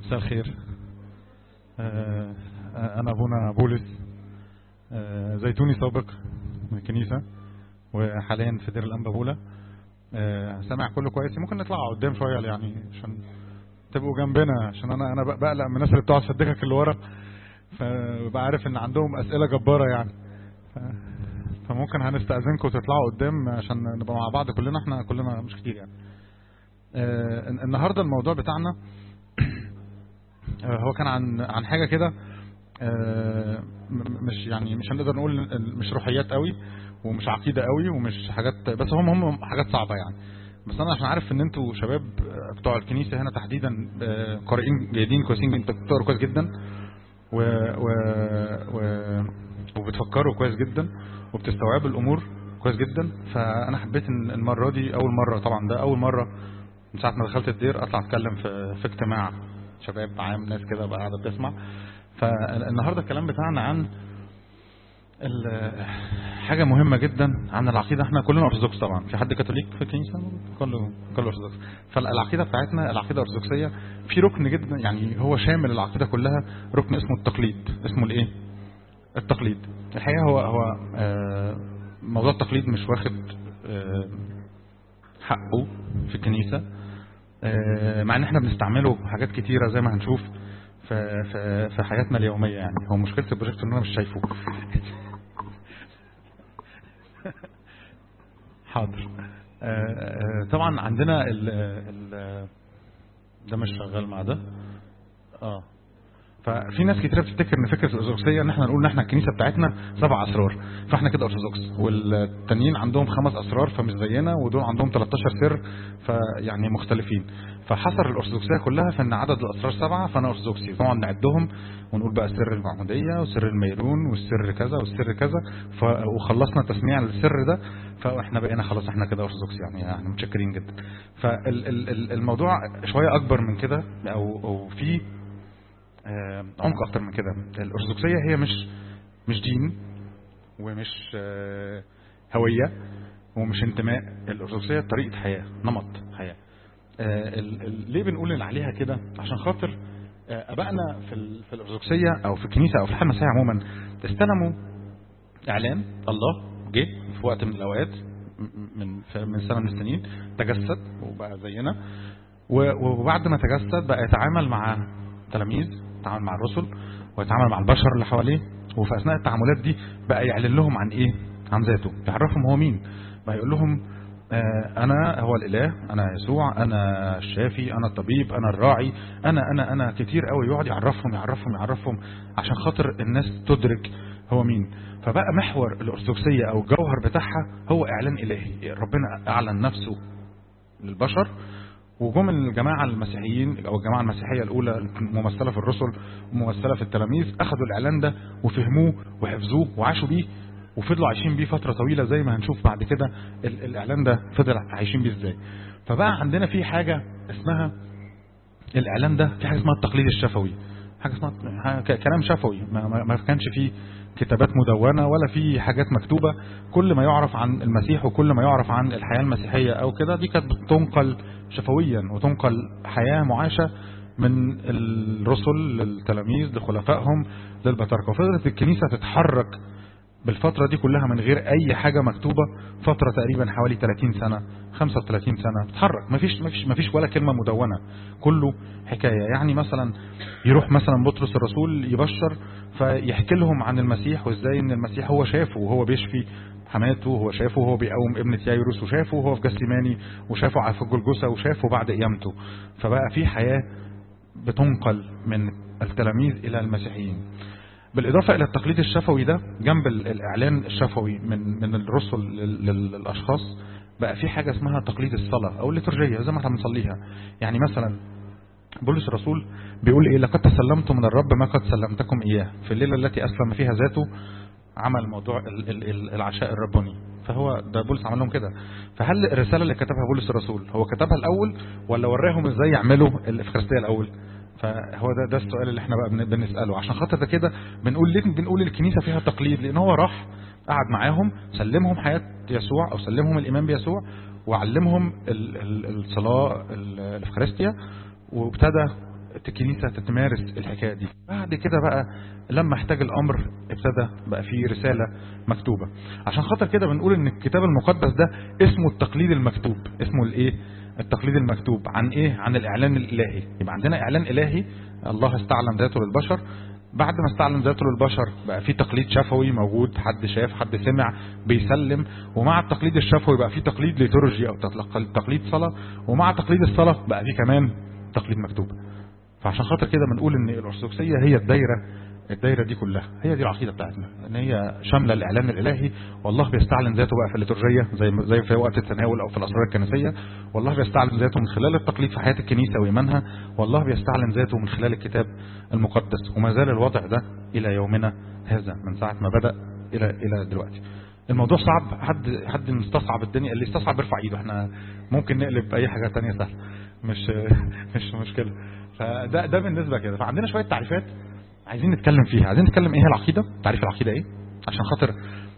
مساء الخير آه، أنا أبونا بولس آه، زيتوني سابق من الكنيسة وحاليا في دير الأنبا بولا آه، سامع كله كويس ممكن نطلع قدام شوية يعني عشان تبقوا جنبنا عشان أنا أنا بقلق من الناس اللي بتقعد تسدكك اللي ورا فببقى عارف إن عندهم أسئلة جبارة يعني ف- فممكن هنستأذنكم تطلعوا قدام عشان نبقى مع بعض كلنا احنا كلنا مش كتير يعني آه، النهارده الموضوع بتاعنا آه، هو كان عن عن حاجه كده آه، م- مش يعني مش هنقدر نقول ال- مش روحيات قوي ومش عقيده قوي ومش حاجات بس هم هم حاجات صعبه يعني بس انا عشان عارف ان انتوا شباب آه، بتوع الكنيسه هنا تحديدا آه، قارئين جيدين كويسين انتوا بتقروا كويس جدا و, و, و وبتفكروا كويس جدا وبتستوعبوا الامور كويس جدا فانا حبيت ان المره دي اول مره طبعا ده اول مره من ساعه ما دخلت الدير اطلع اتكلم في في اجتماع شباب عام ناس كده بقى قاعده بتسمع فالنهارده الكلام بتاعنا عن ال- حاجه مهمه جدا عن العقيده احنا كلنا ارثوذكس طبعا في حد كاثوليك في الكنيسه كله كله ارثوذكس فالعقيده بتاعتنا العقيده الارثوذكسيه في ركن جدا يعني هو شامل العقيده كلها ركن اسمه التقليد اسمه الايه التقليد الحقيقه هو هو آه، موضوع التقليد مش واخد آه، حقه في الكنيسه آه، مع ان احنا بنستعمله في حاجات كتيره زي ما هنشوف في في في حياتنا اليوميه يعني هو مشكله البروجيكت ان انا مش شايفه حاضر آه، آه، طبعا عندنا ال ال ده مش شغال مع ده اه ففي ناس كتير بتفتكر ان فكره الارثوذكسيه ان احنا نقول ان احنا الكنيسه بتاعتنا سبع اسرار فاحنا كده ارثوذكس والتانيين عندهم خمس اسرار فمش زينا ودول عندهم 13 سر فيعني مختلفين فحصر الارثوذكسيه كلها في ان عدد الاسرار سبعه فانا ارثوذكسي طبعا نعدهم ونقول بقى سر المعموديه وسر الميرون والسر كذا والسر كذا ف... وخلصنا تسميع السر ده فاحنا بقينا خلاص احنا كده ارثوذكس يعني يعني متشكرين جدا فالموضوع شويه اكبر من كده او او في آه، عمق اكتر من كده الارثوذكسيه هي مش مش دين ومش آه، هويه ومش انتماء الارثوذكسيه طريقه حياه نمط حياه آه، ال- ال- ليه بنقول إن عليها كده عشان خاطر آه، ابائنا في ال- في الارثوذكسيه او في الكنيسه او في الحياه المسيحيه عموما استلموا اعلان الله جه في وقت من الاوقات م- من في- من سنه من السنين تجسد وبقى زينا و- وبعد ما تجسد بقى يتعامل مع تلاميذ يتعامل مع الرسل ويتعامل مع البشر اللي حواليه وفي اثناء التعاملات دي بقى يعلن لهم عن ايه عن ذاته يعرفهم هو مين بقى يقول لهم آه، انا هو الاله انا يسوع انا الشافي انا الطبيب انا الراعي انا انا انا كتير قوي يقعد يعرفهم يعرفهم يعرفهم عشان خاطر الناس تدرك هو مين فبقى محور الارثوذكسيه او الجوهر بتاعها هو اعلان الهي ربنا اعلن نفسه للبشر وجم الجماعة المسيحيين أو الجماعة المسيحية الأولى الممثلة في الرسل وممثلة في التلاميذ أخذوا الإعلان ده وفهموه وحفظوه وعاشوا بيه وفضلوا عايشين بيه فترة طويلة زي ما هنشوف بعد كده ال- الإعلان ده فضل عايشين بيه إزاي فبقى عندنا في حاجة اسمها الإعلان ده في حاجة اسمها التقليد الشفوي حاجة اسمها حاجة- ك- كلام شفوي ما, ما, ما كانش فيه كتابات مدونة ولا في حاجات مكتوبة كل ما يعرف عن المسيح وكل ما يعرف عن الحياة المسيحية أو كده دي كانت بتنقل شفويا وتنقل حياة معاشة من الرسل للتلاميذ لخلفائهم للبطاركة وفضلت الكنيسة تتحرك بالفترة دي كلها من غير أي حاجة مكتوبة فترة تقريبا حوالي 30 سنة 35 سنة تتحرك مفيش مفيش مفيش ولا كلمة مدونة كله حكاية يعني مثلا يروح مثلا بطرس الرسول يبشر فيحكي لهم عن المسيح وازاي ان المسيح هو شافه وهو بيشفي حماته وهو شافه وهو بيقوم ابنة يايروس وشافه وهو في جسيماني وشافه على في الجلجثة وشافه بعد قيامته فبقى في حياة بتنقل من التلاميذ إلى المسيحيين بالإضافة إلى التقليد الشفوي ده جنب ال- الإعلان الشفوي من من الرسل لل- لل- للأشخاص بقى في حاجة اسمها تقليد الصلاة أو الليتورجية زي ما احنا بنصليها يعني مثلا بولس الرسول بيقول ايه لقد تسلمت من الرب ما قد سلمتكم اياه في الليله التي اسلم فيها ذاته عمل موضوع ال- ال- ال- العشاء الرباني فهو ده بولس عمل لهم كده فهل الرساله اللي كتبها بولس الرسول هو كتبها الاول ولا وراهم ازاي يعملوا الافخارستيه الاول فهو ده ده السؤال اللي احنا بقى بن- بنساله عشان خاطر ده كده بنقول ليه بنقول الكنيسه فيها تقليد لان هو راح قعد معاهم سلمهم حياه يسوع او سلمهم الايمان بيسوع وعلمهم ال- ال- الصلاه ال- الافخارستيا وابتدى الكنيسة تتمارس الحكاية دي بعد كده بقى لما احتاج الأمر ابتدى بقى فيه رسالة مكتوبة عشان خاطر كده بنقول ان الكتاب المقدس ده اسمه التقليد المكتوب اسمه الايه التقليد المكتوب عن ايه عن الاعلان الالهي يبقى عندنا اعلان الهي الله استعلن ذاته للبشر بعد ما استعلن ذاته للبشر بقى في تقليد شفوي موجود حد شاف حد سمع بيسلم ومع التقليد الشفوي بقى في تقليد ليتورجي او تقليد صلاة ومع تقليد الصلاة بقى في كمان تقليد مكتوب فعشان خاطر كده بنقول ان الارثوذكسيه هي الدايره الدايره دي كلها هي دي العقيده بتاعتنا ان هي شامله الاعلان الالهي والله بيستعلن ذاته بقى في الليتورجيه زي زي في وقت التناول او في الاسرار الكنسيه والله بيستعلن ذاته من خلال التقليد في حياه الكنيسه وايمانها والله بيستعلن ذاته من خلال الكتاب المقدس وما زال الوضع ده الى يومنا هذا من ساعه ما بدا الى الى دلوقتي الموضوع صعب حد حد مستصعب الدنيا اللي يستصعب يرفع ايده احنا ممكن نقلب اي حاجه تانية سهله مش مش مشكله فده ده بالنسبه كده فعندنا شويه تعريفات عايزين نتكلم فيها عايزين نتكلم ايه هي العقيده تعريف العقيده ايه عشان خاطر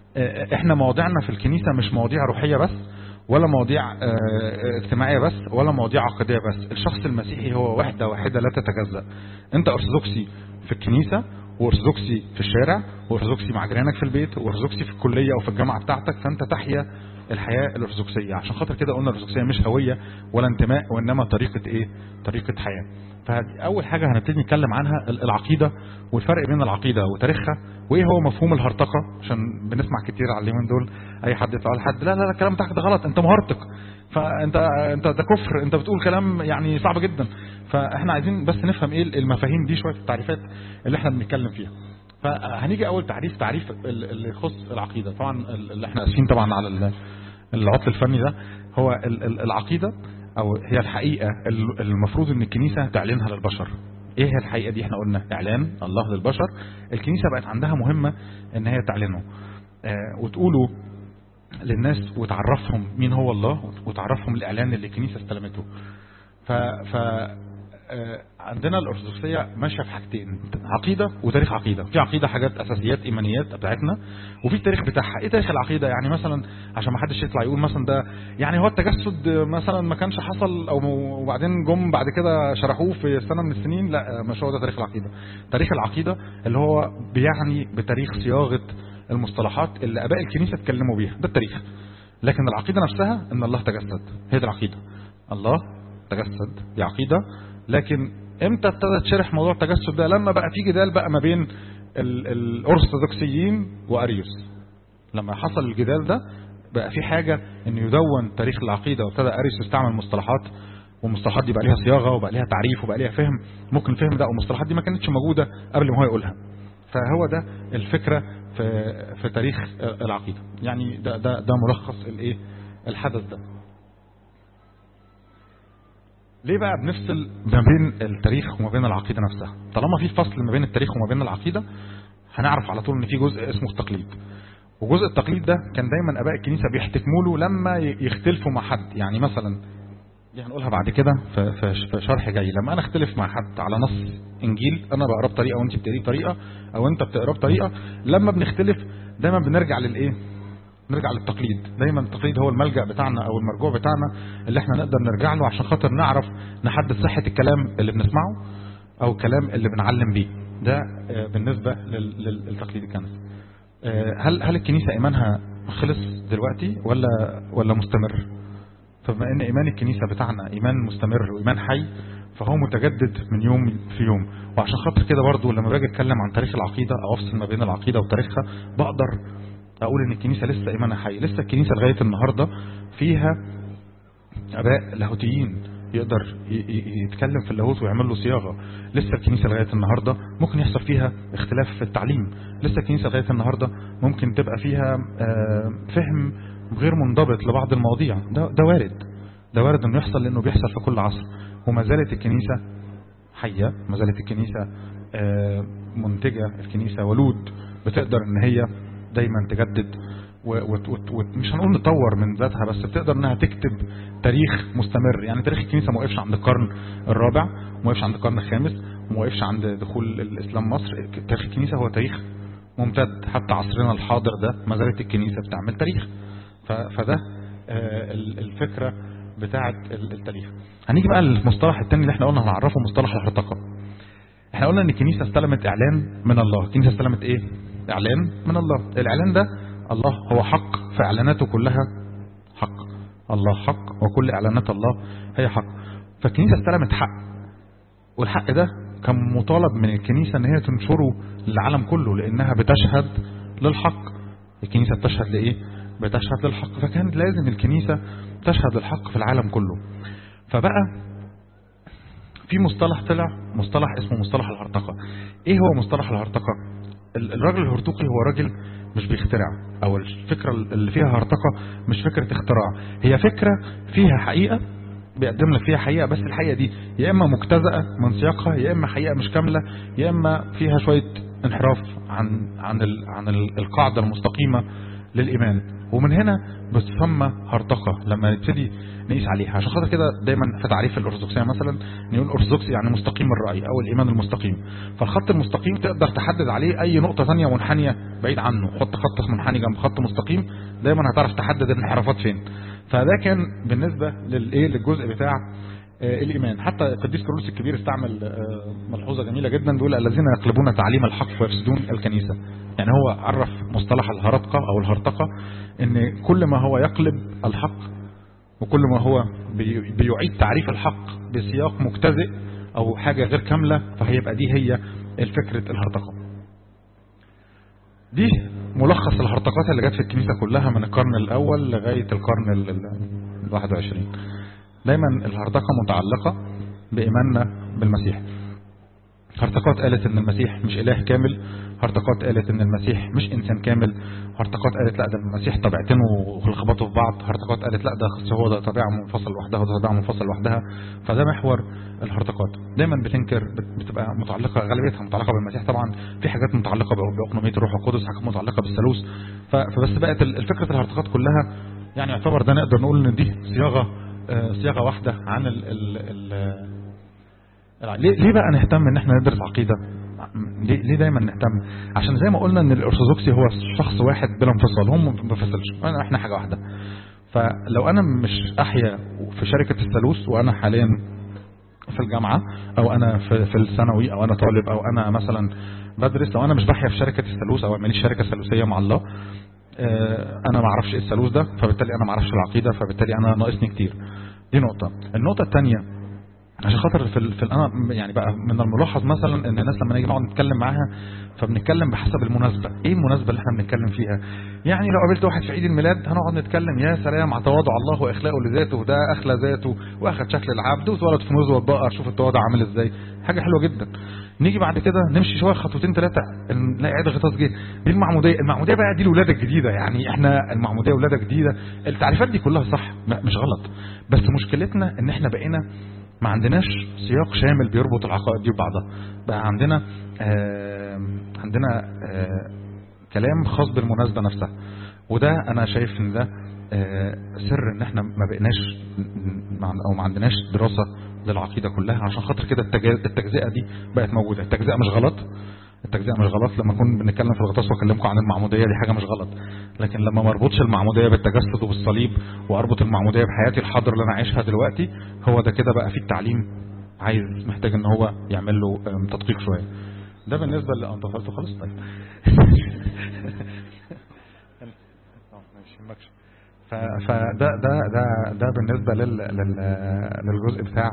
احنا مواضيعنا في الكنيسه مش مواضيع روحيه بس ولا مواضيع اجتماعيه بس ولا مواضيع عقديه بس الشخص المسيحي هو وحده واحده لا تتجزا انت ارثوذكسي في الكنيسه وارثوذكسي في الشارع وارثوذكسي مع جيرانك في البيت وارثوذكسي في الكليه او في الجامعه بتاعتك فانت تحيا الحياه الارثوذكسيه عشان خاطر كده قلنا الارثوذكسيه مش هويه ولا انتماء وانما طريقه ايه طريقه حياه فاول حاجه هنبتدي نتكلم عنها العقيده والفرق بين العقيده وتاريخها وايه هو مفهوم الهرطقه عشان بنسمع كتير على اليومين دول اي حد يطلع لحد لا لا لا الكلام بتاعك ده غلط انت مهرطق فانت انت ده كفر انت بتقول كلام يعني صعب جدا فاحنا عايزين بس نفهم ايه المفاهيم دي شويه التعريفات اللي احنا بنتكلم فيها فهنيجي اول تعريف تعريف اللي يخص العقيده طبعا اللي احنا اسفين طبعا على العطل الفني ده هو العقيده او هي الحقيقه المفروض ان الكنيسه تعلنها للبشر ايه هي الحقيقه دي احنا قلنا اعلان الله للبشر الكنيسه بقت عندها مهمه ان هي تعلنه آه وتقوله للناس وتعرفهم مين هو الله وتعرفهم الاعلان اللي الكنيسه استلمته ف, ف عندنا الارثوذكسيه ماشيه في حاجتين عقيده وتاريخ عقيده في عقيده حاجات اساسيات ايمانيات بتاعتنا وفي التاريخ بتاعها ايه تاريخ العقيده يعني مثلا عشان ما حدش يطلع يقول مثلا ده يعني هو التجسد مثلا ما كانش حصل او وبعدين جم بعد كده شرحوه في سنه من السنين لا مش هو ده تاريخ العقيده تاريخ العقيده اللي هو بيعني بتاريخ صياغه المصطلحات اللي اباء الكنيسه اتكلموا بيها ده التاريخ لكن العقيده نفسها ان الله تجسد هي دي العقيده الله تجسد دي عقيده لكن امتى ابتدى تشرح موضوع التجسد ده لما بقى في جدال بقى ما بين الارثوذكسيين واريوس لما حصل الجدال ده بقى في حاجة ان يدون تاريخ العقيدة وابتدى اريوس يستعمل مصطلحات والمصطلحات دي بقى ليها صياغة وبقى ليها تعريف وبقى ليها فهم ممكن الفهم ده او المصطلحات دي ما كانتش موجودة قبل ما هو يقولها فهو ده الفكرة في في تاريخ العقيدة يعني ده ده ده ملخص الايه الحدث ده ليه بقى بنفصل ما بين التاريخ وما بين العقيدة نفسها طالما في فصل ما بين التاريخ وما بين العقيدة هنعرف على طول ان في جزء اسمه التقليد وجزء التقليد ده كان دايما اباء الكنيسة بيحتكموا له لما يختلفوا مع حد يعني مثلا دي هنقولها بعد كده في, في شرح جاي لما انا اختلف مع حد على نص انجيل انا بقراه بطريقه وانت بتقريه بطريقه او انت بتقراه بطريقه لما بنختلف دايما بنرجع للايه نرجع للتقليد دايما التقليد هو الملجأ بتاعنا او المرجوع بتاعنا اللي احنا نقدر نرجع له عشان خاطر نعرف نحدد صحة الكلام اللي بنسمعه او الكلام اللي بنعلم بيه ده بالنسبة للتقليد الكنسي هل هل الكنيسة ايمانها خلص دلوقتي ولا ولا مستمر فبما ان ايمان الكنيسة بتاعنا ايمان مستمر وايمان حي فهو متجدد من يوم في يوم وعشان خاطر كده برضو لما باجي اتكلم عن تاريخ العقيدة او افصل ما بين العقيدة وتاريخها بقدر اقول ان الكنيسة لسه ايمانها حي لسه الكنيسة لغاية النهاردة فيها اباء لاهوتيين يقدر يتكلم في اللاهوت ويعمل له صياغه لسه الكنيسه لغايه النهارده ممكن يحصل فيها اختلاف في التعليم لسه الكنيسه لغايه النهارده ممكن تبقى فيها فهم غير منضبط لبعض المواضيع ده ده وارد ده وارد انه يحصل لانه بيحصل في كل عصر وما زالت الكنيسه حيه ما زالت الكنيسه منتجه الكنيسه ولود بتقدر ان هي دايما تجدد ومش هنقول نطور من ذاتها بس بتقدر انها تكتب تاريخ مستمر يعني تاريخ الكنيسه ما وقفش عند القرن الرابع ما وقفش عند القرن الخامس وما وقفش عند دخول الاسلام مصر تاريخ الكنيسه هو تاريخ ممتد حتى عصرنا الحاضر ده ما زالت الكنيسه بتعمل تاريخ فده الفكره بتاعه التاريخ هنيجي بقى للمصطلح الثاني اللي احنا قلنا هنعرفه مصطلح الهرطقه احنا قلنا ان الكنيسه استلمت اعلان من الله الكنيسه استلمت ايه اعلان من الله الاعلان ده الله هو حق في اعلاناته كلها حق الله حق وكل اعلانات الله هي حق فالكنيسه استلمت حق والحق ده كان مطالب من الكنيسه ان هي تنشره للعالم كله لانها بتشهد للحق الكنيسه بتشهد لايه بتشهد للحق فكان لازم الكنيسه تشهد للحق في العالم كله فبقى في مصطلح طلع مصطلح اسمه مصطلح الهرطقه ايه هو مصطلح الهرطقه الراجل الهرطقي هو راجل مش بيخترع او الفكره اللي فيها هرطقه مش فكره اختراع هي فكره فيها حقيقه بيقدم لك فيها حقيقه بس الحقيقه دي يا اما مجتزأه من سياقها يا اما حقيقه مش كامله يا اما فيها شويه انحراف عن عن ال عن ال القاعده المستقيمه للايمان ومن هنا بتسمى هرطقه لما نبتدي نقيس عليها عشان خاطر كده دايما في تعريف الارثوذكسيه مثلا نقول ارثوذكسي يعني مستقيم الراي او الايمان المستقيم فالخط المستقيم تقدر تحدد عليه اي نقطه ثانيه منحنيه بعيد عنه حط خط منحني جنب خط مستقيم دايما هتعرف تحدد الانحرافات فين فده كان بالنسبه للايه للجزء بتاع الايمان حتى القديس كارولوس الكبير استعمل ملحوظه جميله جدا بيقول الذين يقلبون تعليم الحق ويفسدون الكنيسه يعني هو عرف مصطلح الهرطقه او الهرطقه ان كل ما هو يقلب الحق وكل ما هو بيعيد تعريف الحق بسياق مجتزئ او حاجه غير كامله فهيبقى دي هي الفكره الهرطقه دي ملخص الهرطقات اللي جت في الكنيسه كلها من القرن الاول لغايه القرن ال 21 دايما الهرطقه متعلقه بايماننا بالمسيح هرطقات قالت ان المسيح مش اله كامل هرطقات قالت ان المسيح مش انسان كامل هرطقات قالت لا ده المسيح طبيعتين وخلقباته في بعض هرطقات قالت لا ده هو ده طبيعه منفصل لوحدها وده طبيعه منفصل لوحدها فده محور الهرطقات دايما بتنكر بتبقى متعلقه غالبيتها متعلقه بالمسيح طبعا في حاجات متعلقه باقنوميه الروح القدس حاجات متعلقه بالثالوث فبس بقت الفكره الهرطقات كلها يعني يعتبر ده نقدر نقول ان دي صياغه صياغه واحده عن ال ال ال ليه ليه بقى نهتم ان احنا ندرس عقيده ليه, ليه دايما نهتم عشان زي ما قلنا ان الارثوذكسي هو شخص واحد بلا انفصال هم ما بينفصلش احنا حاجه واحده فلو انا مش احيا في شركه الثالوث وانا حاليا في الجامعه او انا في, في الثانوي او انا طالب او انا مثلا بدرس لو انا مش بحيا في شركه الثالوث او ماليش شركه ثالوثيه مع الله انا ما اعرفش ايه الثالوث ده فبالتالي انا ما اعرفش العقيده فبالتالي انا ناقصني كتير دي نقطه النقطه الثانيه عشان خاطر في, ال... في ال... انا يعني بقى من الملاحظ مثلا ان الناس لما نيجي نقعد نتكلم معاها فبنتكلم بحسب المناسبه ايه المناسبه اللي احنا بنتكلم فيها يعني لو قابلت واحد في عيد الميلاد هنقعد نتكلم يا سلام على تواضع الله واخلاقه لذاته وده اخلى ذاته واخد شكل العبد واتولد في نزوه البقر شوف التواضع عامل ازاي حاجه حلوه جدا نيجي بعد كده نمشي شويه خطوتين ثلاثه نلاقي عيد غطاس جه دي المعموديه المعموديه بقى دي الولاده الجديده يعني احنا المعموديه ولاده جديده التعريفات دي كلها صح مش غلط بس مشكلتنا ان احنا بقينا ما عندناش سياق شامل بيربط العقائد دي ببعضها بقى عندنا آه عندنا آه كلام خاص بالمناسبة نفسها وده انا شايف ان ده آه سر ان احنا ما بقيناش او ما عندناش دراسة للعقيدة كلها عشان خاطر كده التجزئة دي بقت موجودة التجزئة مش غلط التجزئة مش غلط لما اكون بنتكلم في الغطاس واكلمكم عن المعمودية دي حاجة مش غلط لكن لما ما اربطش المعمودية بالتجسد وبالصليب واربط المعمودية بحياتي الحاضرة اللي انا عايشها دلوقتي هو ده كده بقى في التعليم عايز محتاج ان هو يعمل له تدقيق شوية ده بالنسبة اللي انت قلته خالص طيب فده ده ده ده بالنسبة لل لل للجزء بتاع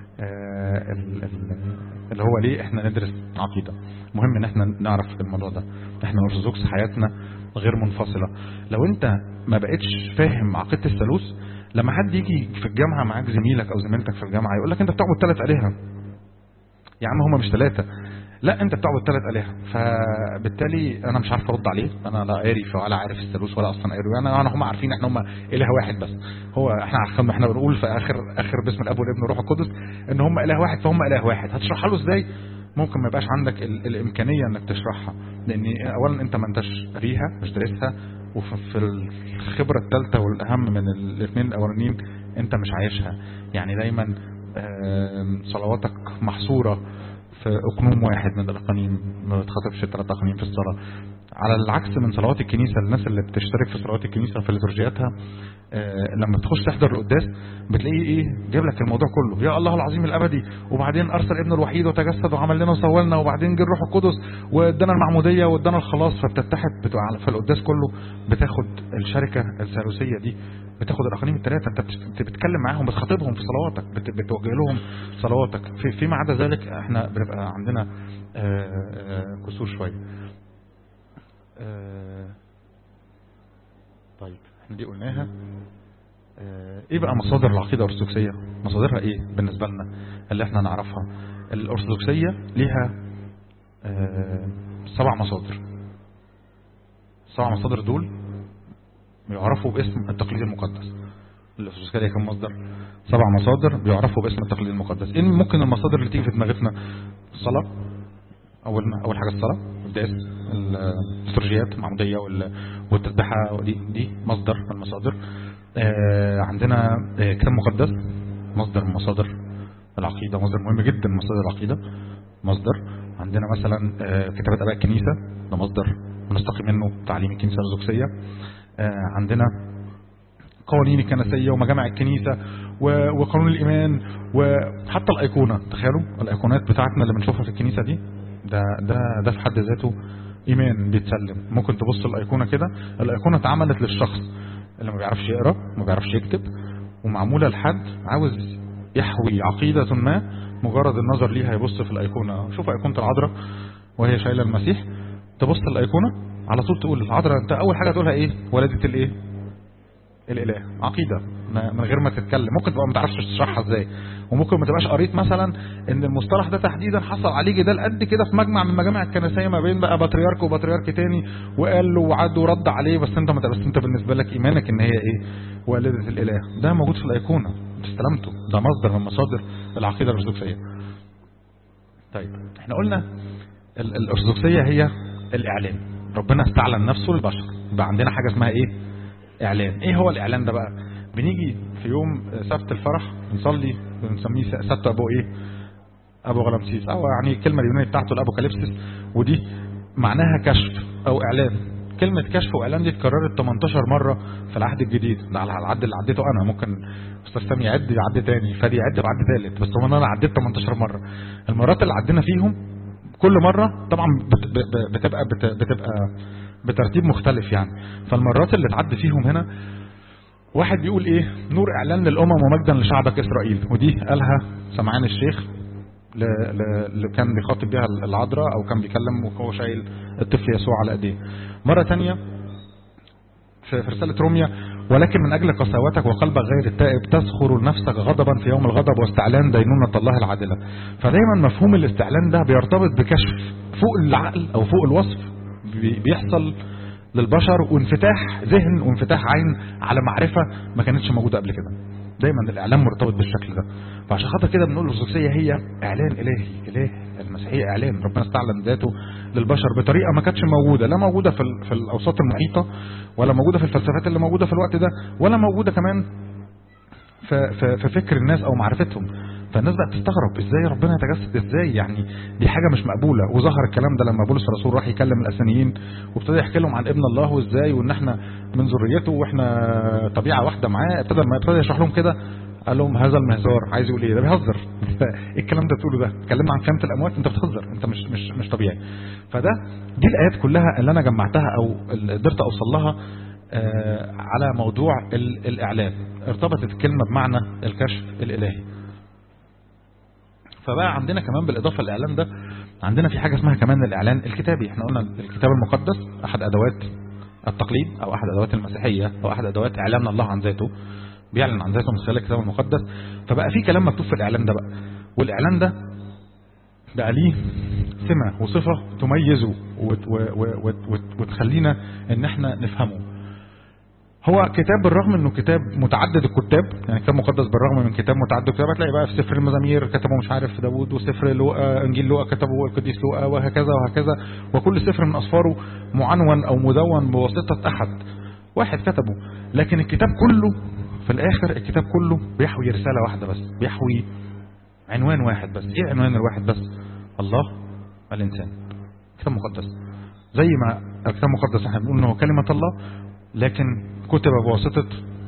اللي هو ليه احنا ندرس عقيدة مهم ان احنا نعرف الموضوع ده احنا ارثوذكس حياتنا غير منفصلة لو انت ما بقتش فاهم عقيدة الثالوث لما حد يجي في الجامعة معاك زميلك او زميلتك في الجامعة يقول لك انت بتعبد ثلاث آلهة يا عم هما مش ثلاثة لا انت بتعبد ثلاث آلهة فبالتالي انا مش عارف ارد عليه انا لا قاري ولا عارف الثالوث ولا اصلا قاري انا انا هم عارفين احنا هم اله واحد بس هو احنا عارفين احنا بنقول في اخر اخر باسم الاب والابن والروح القدس ان هم اله واحد فهم اله واحد هتشرحها له ازاي ممكن ما يبقاش عندك ال الامكانيه انك تشرحها لان اولا انت ما انتش قاريها مش دارسها وفي الخبره الثالثه والاهم من الاثنين الاولانيين انت مش عايشها يعني دايما صلواتك محصوره في اقنوم واحد من الاقانيم ما بتخاطبش ثلاث اقانيم في الصلاه على العكس من صلوات الكنيسه الناس اللي بتشترك في صلوات الكنيسه في ليتورجياتها آه، لما بتخش تحضر القداس بتلاقيه ايه جايب لك الموضوع كله يا الله العظيم الابدي وبعدين ارسل ابنه الوحيد وتجسد وعمل لنا وسوى وبعدين جه الروح القدس وادانا المعموديه وادانا الخلاص فبتتحد بتبقى على- في القداس كله بتاخد الشركه الثالوثيه دي بتاخد الاقانيم الثلاثه انت بت- انت بتتكلم معاهم بتخاطبهم في صلواتك بت- بتوجه لهم صلواتك في فيما عدا ذلك احنا بنبقى عندنا آه، آه، كسور شويه آه، طيب احنا دي قلناها آه، ايه بقى مصادر العقيده الارثوذكسيه مصادرها ايه بالنسبه لنا اللي احنا نعرفها الارثوذكسيه ليها آه، سبع مصادر السبع مصادر دول بيعرفوا باسم التقليد المقدس الارثوذكسيه ليها كم مصدر سبع مصادر بيعرفوا باسم التقليد المقدس ايه ممكن المصادر اللي تيجي في دماغتنا الصلاه اول اول حاجه الصلاه القداس الليتورجيات المعموديه وال- والتسبيحه دي دي مصدر من المصادر آه، عندنا آه، كتاب مقدس مصدر من مصادر العقيده مصدر مهم جدا من مصادر العقيده مصدر عندنا مثلا آه، كتابات اباء الكنيسه ده مصدر بنستقي منه تعليم الكنيسه الارثوذكسيه آه، عندنا قوانين الكنسيه ومجامع الكنيسه و- وقانون الايمان وحتى الايقونه تخيلوا الايقونات بتاعتنا اللي بنشوفها في الكنيسه دي ده ده ده في حد ذاته ايمان بيتسلم ممكن تبص الايقونه كده الايقونه اتعملت للشخص اللي ما بيعرفش يقرا ما بيعرفش يكتب ومعموله لحد عاوز يحوي عقيده ما مجرد النظر ليها يبص في الايقونه شوف ايقونه العذراء وهي شايله المسيح تبص الايقونه على طول تقول العذراء انت اول حاجه تقولها ايه ولدت الايه الاله عقيده ما- من غير ما تتكلم ممكن تبقى ما تعرفش تشرحها ازاي وممكن ما تبقاش قريت مثلا ان المصطلح ده تحديدا حصل عليه جدال قد كده في مجمع من المجامع الكنسيه ما بين بقى بطريرك وبطريرك تاني وقال له وعد ورد عليه بس انت ما بس انت بالنسبه لك ايمانك ان هي ايه والده الاله ده موجود في الايقونه انت استلمته ده مصدر من مصادر العقيده الارثوذكسيه طيب احنا قلنا ال- الارثوذكسيه هي الاعلان ربنا استعلن نفسه للبشر يبقى عندنا حاجه اسمها ايه اعلان ايه هو الاعلان ده بقى بنيجي في يوم سبت الفرح بنصلي بنسميه س- سبت ابو ايه ابو غلامسيس او يعني الكلمه اليونانيه بتاعته الابوكاليبسيس ودي معناها كشف او اعلان كلمة كشف واعلان دي اتكررت 18 مرة في العهد الجديد ده على العد اللي عديته انا ممكن استاذ سامي يعد يعد تاني فادي يعد بعد ثالث بس هو انا عديت 18 مرة المرات اللي عدينا فيهم كل مرة طبعا بت- ب- ب- بتبقى بت- بتبقى بترتيب مختلف يعني فالمرات اللي اتعد فيهم هنا واحد بيقول ايه نور اعلان للامم ومجدا لشعبك اسرائيل ودي قالها سمعان الشيخ ل- ل- اللي كان بيخاطب بيها العذراء او كان بيكلم وهو شايل الطفل يسوع على ايديه مرة تانية في في رسالة روميا ولكن من أجل قساوتك وقلبك غير التائب تسخر نفسك غضبا في يوم الغضب واستعلان دينونة الله العادلة فدايما مفهوم الاستعلان ده بيرتبط بكشف فوق العقل أو فوق الوصف بي- بيحصل للبشر وانفتاح ذهن وانفتاح عين على معرفة ما كانتش موجودة قبل كده دايما الإعلام مرتبط بالشكل ده فعشان خاطر كده بنقول الأرثوذكسية هي إعلان إلهي إله المسيحية إعلان ربنا استعلن ذاته للبشر بطريقة ما كانتش موجودة لا موجودة في, ال- في الأوساط المحيطة ولا موجودة في الفلسفات اللي موجودة في الوقت ده ولا موجودة كمان في, في, في فكر الناس أو معرفتهم فالناس بقى بتستغرب ازاي ربنا يتجسد ازاي يعني دي حاجه مش مقبوله وظهر الكلام ده لما بولس الرسول راح يكلم الاسانيين وابتدى يحكي لهم عن ابن الله وازاي وان احنا من ذريته واحنا طبيعه واحده معاه ابتدى لما ابتدى يشرح لهم كده قال لهم هذا المهزار عايز يقول ايه ده بيهزر ايه الكلام ده بتقوله ده اتكلمنا عن قيامه الاموات انت بتهزر انت مش مش مش طبيعي فده دي الايات كلها اللي انا جمعتها او اللي قدرت اوصل لها آه، على موضوع ال- الاعلان ارتبطت الكلمه بمعنى الكشف الالهي فبقى عندنا كمان بالاضافه للاعلان ده عندنا في حاجه اسمها كمان الاعلان الكتابي احنا قلنا الكتاب المقدس احد ادوات التقليد او احد ادوات المسيحيه او احد ادوات اعلان الله عن ذاته بيعلن عن ذاته من خلال الكتاب المقدس فبقى في كلام مكتوب في الاعلان ده بقى والاعلان ده بقى ليه سمه وصفه تميزه وت- و- و- وت- وت- وتخلينا ان احنا نفهمه هو كتاب بالرغم انه كتاب متعدد الكتاب يعني كتاب مقدس بالرغم من كتاب متعدد الكتاب هتلاقي بقى في سفر المزامير كتبه مش عارف داوود وسفر لوقا انجيل لوقا كتبه القديس لوقا وهكذا وهكذا وكل سفر من اسفاره معنون او مدون بواسطه احد واحد كتبه لكن الكتاب كله في الاخر الكتاب كله بيحوي رساله واحده بس بيحوي عنوان واحد بس ايه عنوان الواحد بس الله الإنسان كتاب مقدس زي ما الكتاب المقدس احنا بنقول انه كلمة الله لكن كتب بواسطة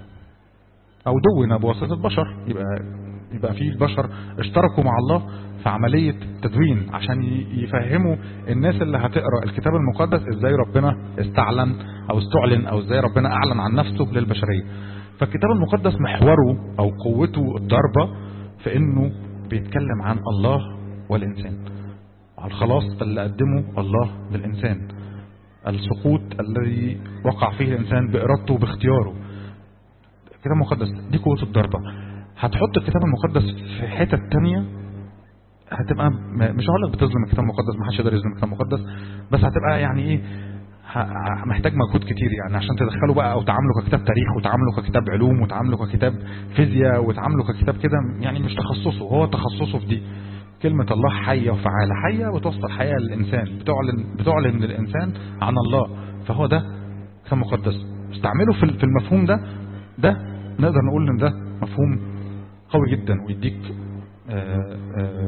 او دون بواسطة بشر يبقى يبقى في البشر اشتركوا مع الله في عملية تدوين عشان يفهموا الناس اللي هتقرأ الكتاب المقدس ازاي ربنا استعلن او استعلن او ازاي ربنا اعلن عن نفسه للبشرية فالكتاب المقدس محوره او قوته الضربة في انه بيتكلم عن الله والانسان على الخلاص اللي قدمه الله للانسان السقوط الذي وقع فيه الانسان بارادته وباختياره الكتاب المقدس دي قوة الضربة هتحط الكتاب المقدس في حتة تانية هتبقى مش هقول لك بتظلم الكتاب المقدس ما حدش يقدر يظلم الكتاب المقدس بس هتبقى يعني ايه محتاج مجهود كتير يعني عشان تدخله بقى او تعامله ككتاب تاريخ وتعامله ككتاب علوم وتعامله ككتاب فيزياء وتعامله ككتاب كده يعني مش تخصصه هو تخصصه في دي كلمة الله حية وفعالة حية وتوصل حياة للإنسان بتعلن, بتعلن للإنسان عن الله فهو ده كتاب مقدس استعمله في المفهوم ده ده نقدر نقول ان ده مفهوم قوي جدا ويديك آآ آآ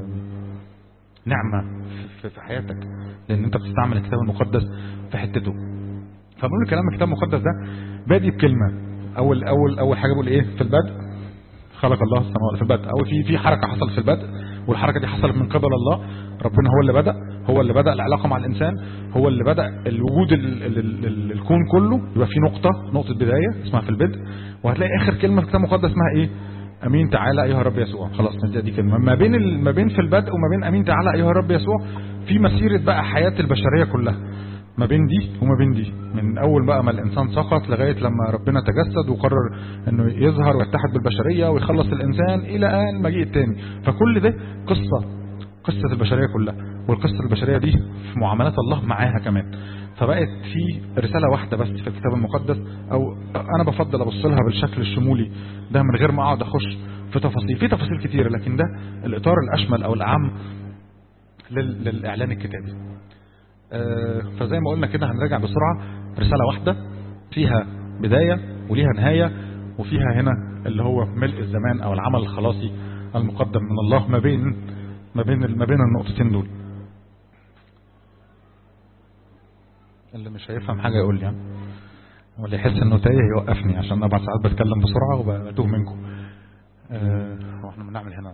نعمة في حياتك لان انت بتستعمل الكتاب المقدس في حتته فبنقول الكلام الكتاب المقدس ده بادي بكلمة اول اول اول حاجة بقول ايه في البدء خلق الله السماوات في البدء اول في في حركة حصلت في البدء والحركة دي حصلت من قبل الله ربنا هو اللي بدأ هو اللي بدأ العلاقة مع الإنسان هو اللي بدأ الوجود ال ال ال الكون كله يبقى في نقطة نقطة بداية اسمها في البدء وهتلاقي آخر كلمة في الكتاب المقدس اسمها إيه أمين تعالى أيها الرب يسوع خلاص دي كلمة ما بين ما بين في البدء وما بين أمين تعالى أيها الرب يسوع في مسيرة بقى حياة البشرية كلها ما بين دي وما بين دي من اول بقى ما الانسان سقط لغايه لما ربنا تجسد وقرر انه يظهر ويتحد بالبشريه ويخلص الانسان الى ان مجيء التاني فكل ده قصه قصه البشريه كلها والقصه البشريه دي في معاملات الله معاها كمان فبقت في رساله واحده بس في الكتاب المقدس او انا بفضل ابص لها بالشكل الشمولي ده من غير ما اقعد اخش في تفاصيل في تفاصيل كتيره لكن ده الاطار الاشمل او الاعم للاعلان الكتابي فزي ما قلنا كده هنراجع بسرعة رسالة واحدة فيها بداية وليها نهاية وفيها هنا اللي هو ملء الزمان او العمل الخلاصي المقدم من الله ما بين ما بين ما بين النقطتين دول اللي مش هيفهم حاجة يقول لي يعني واللي يحس انه تايه يوقفني عشان اربع ساعات بتكلم بسرعة وبتوه منكم اه احنا بنعمل هنا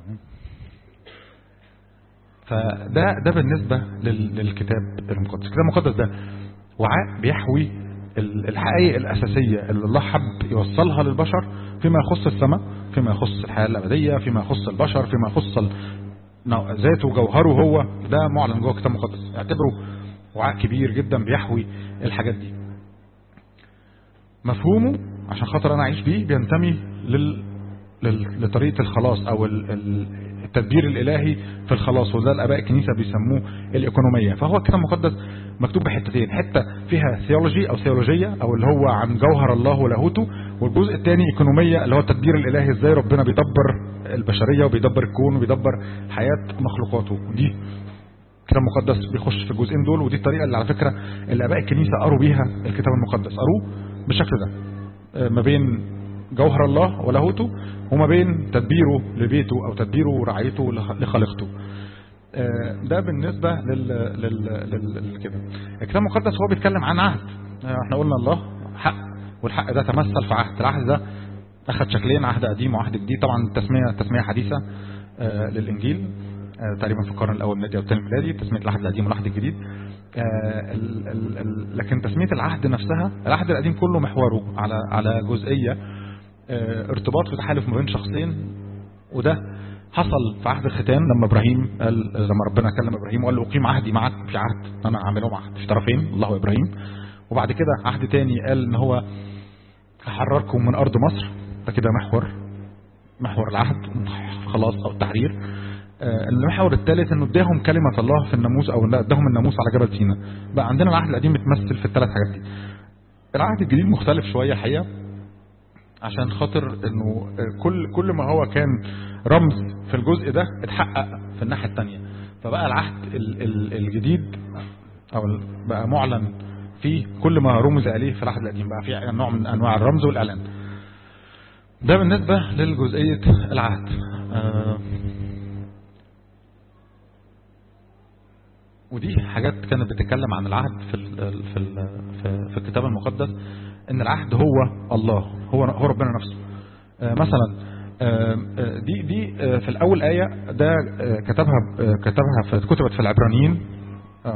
فده ده بالنسبة للكتاب المقدس الكتاب المقدس ده وعاء بيحوي الحقائق الأساسية اللي الله حب يوصلها للبشر فيما يخص السماء فيما يخص الحياة الأبدية فيما يخص البشر فيما يخص ذاته وجوهره هو ده معلن جوه الكتاب المقدس اعتبره وعاء كبير جدا بيحوي الحاجات دي مفهومه عشان خاطر انا اعيش بيه بينتمي لل... لل... لطريقة الخلاص او ال... ال... التدبير الالهي في الخلاص وده الاباء الكنيسه بيسموه الايكونوميه فهو الكتاب المقدس مكتوب بحتتين حته فيها ثيولوجي او ثيولوجيه او اللي هو عن جوهر الله ولاهوته والجزء الثاني ايكونوميه اللي هو التدبير الالهي ازاي ربنا بيدبر البشريه وبيدبر الكون وبيدبر حياه مخلوقاته دي الكتاب المقدس بيخش في الجزئين دول ودي الطريقه اللي على فكره الاباء الكنيسه قروا بيها الكتاب المقدس قروه بالشكل ده ما بين جوهر الله ولاهوته وما بين تدبيره لبيته او تدبيره ورعايته لخليقته ده بالنسبة لل... لل... لل... كده الكتاب المقدس هو بيتكلم عن عهد احنا قلنا الله حق والحق ده تمثل في عهد العهد ده اخذ شكلين عهد قديم وعهد جديد طبعا تسمية تسمية حديثة للانجيل تقريبا في القرن الاول الميلادي او الثاني الميلادي تسمية العهد القديم والعهد الجديد ال... ال... ال... لكن تسمية العهد نفسها العهد القديم كله محوره على على جزئية ارتباط وتحالف ما بين شخصين وده حصل في عهد الختان لما ابراهيم قال لما ربنا كلم ابراهيم وقال له اقيم عهدي معك في عهد انا عاملهم عهد في طرفين الله وابراهيم وبعد كده عهد تاني قال ان هو هحرركم من ارض مصر ده كده محور محور العهد خلاص او التحرير المحور الثالث انه اداهم كلمه الله في الناموس او اداهم الناموس على جبل سيناء بقى عندنا العهد القديم متمثل في الثلاث حاجات دي العهد الجديد مختلف شويه الحقيقه عشان خاطر انه كل كل ما هو كان رمز في الجزء ده اتحقق في الناحيه الثانيه فبقى العهد الجديد او بقى معلن فيه كل ما رمز اليه في العهد القديم بقى في نوع من انواع الرمز والاعلان ده بالنسبه للجزئيه العهد ودي حاجات كانت بتتكلم عن العهد في ال في ال في, في الكتاب المقدس ان العهد هو الله هو هو ربنا نفسه آه، مثلا آه، آه، دي دي آه، في الاول ايه ده آه، كتبها آه، كتبها في كتبت في العبرانيين اه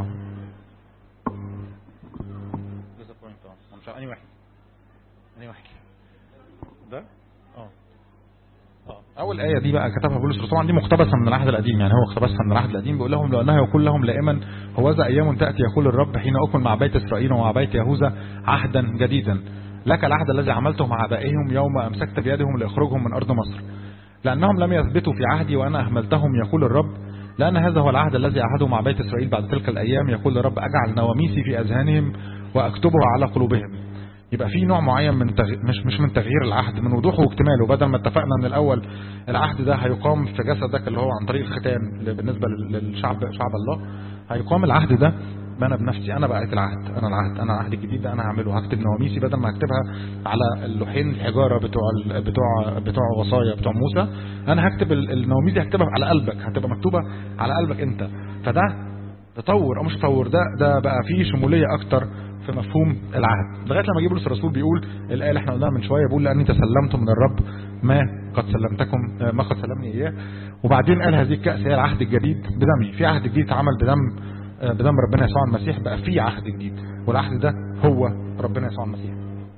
مش انهي واحد انهي واحد ده اه اه اول ايه دي بقى كتبها بولس الرسول طبعا دي مقتبسه من العهد القديم يعني هو اقتبسها من العهد القديم بيقول لهم لانه يقول لهم لائما هوذا ايام تاتي يقول الرب حين اكمل مع بيت اسرائيل ومع بيت يهوذا عهدا جديدا لك العهد الذي عملته مع ابائهم يوم امسكت بيدهم لاخرجهم من ارض مصر لانهم لم يثبتوا في عهدي وانا اهملتهم يقول الرب لان هذا هو العهد الذي عهده مع بيت اسرائيل بعد تلك الايام يقول الرب اجعل نواميسي في اذهانهم واكتبها على قلوبهم يبقى في نوع معين من تغيير مش مش من تغيير العهد من وضوحه واكتماله بدل ما اتفقنا من الاول العهد ده هيقام في جسدك اللي هو عن طريق الختان اللي بالنسبه لل- للشعب شعب الله هيقام العهد ده انا بنفسي انا بقيت العهد انا العهد انا العهد الجديد ده انا هعمله هكتب نواميسي بدل ما اكتبها على اللوحين الحجاره بتوع ال- بتوع بتوع وصايا بتوع موسى انا هكتب ال- النواميس دي هكتبها على قلبك هتبقى مكتوبه على قلبك انت فده تطور او مش تطور ده ده بقى فيه شموليه اكتر في مفهوم العهد لغايه لما جه بولس الرسول بيقول الايه اللي احنا قلناها من شويه بيقول لاني تسلمت من الرب ما قد سلمتكم آه، ما قد سلمني اياه وبعدين قال هذه الكاس هي العهد الجديد بدمي في عهد جديد اتعمل بدم آه، بدم ربنا يسوع المسيح بقى في عهد جديد والعهد ده هو ربنا يسوع المسيح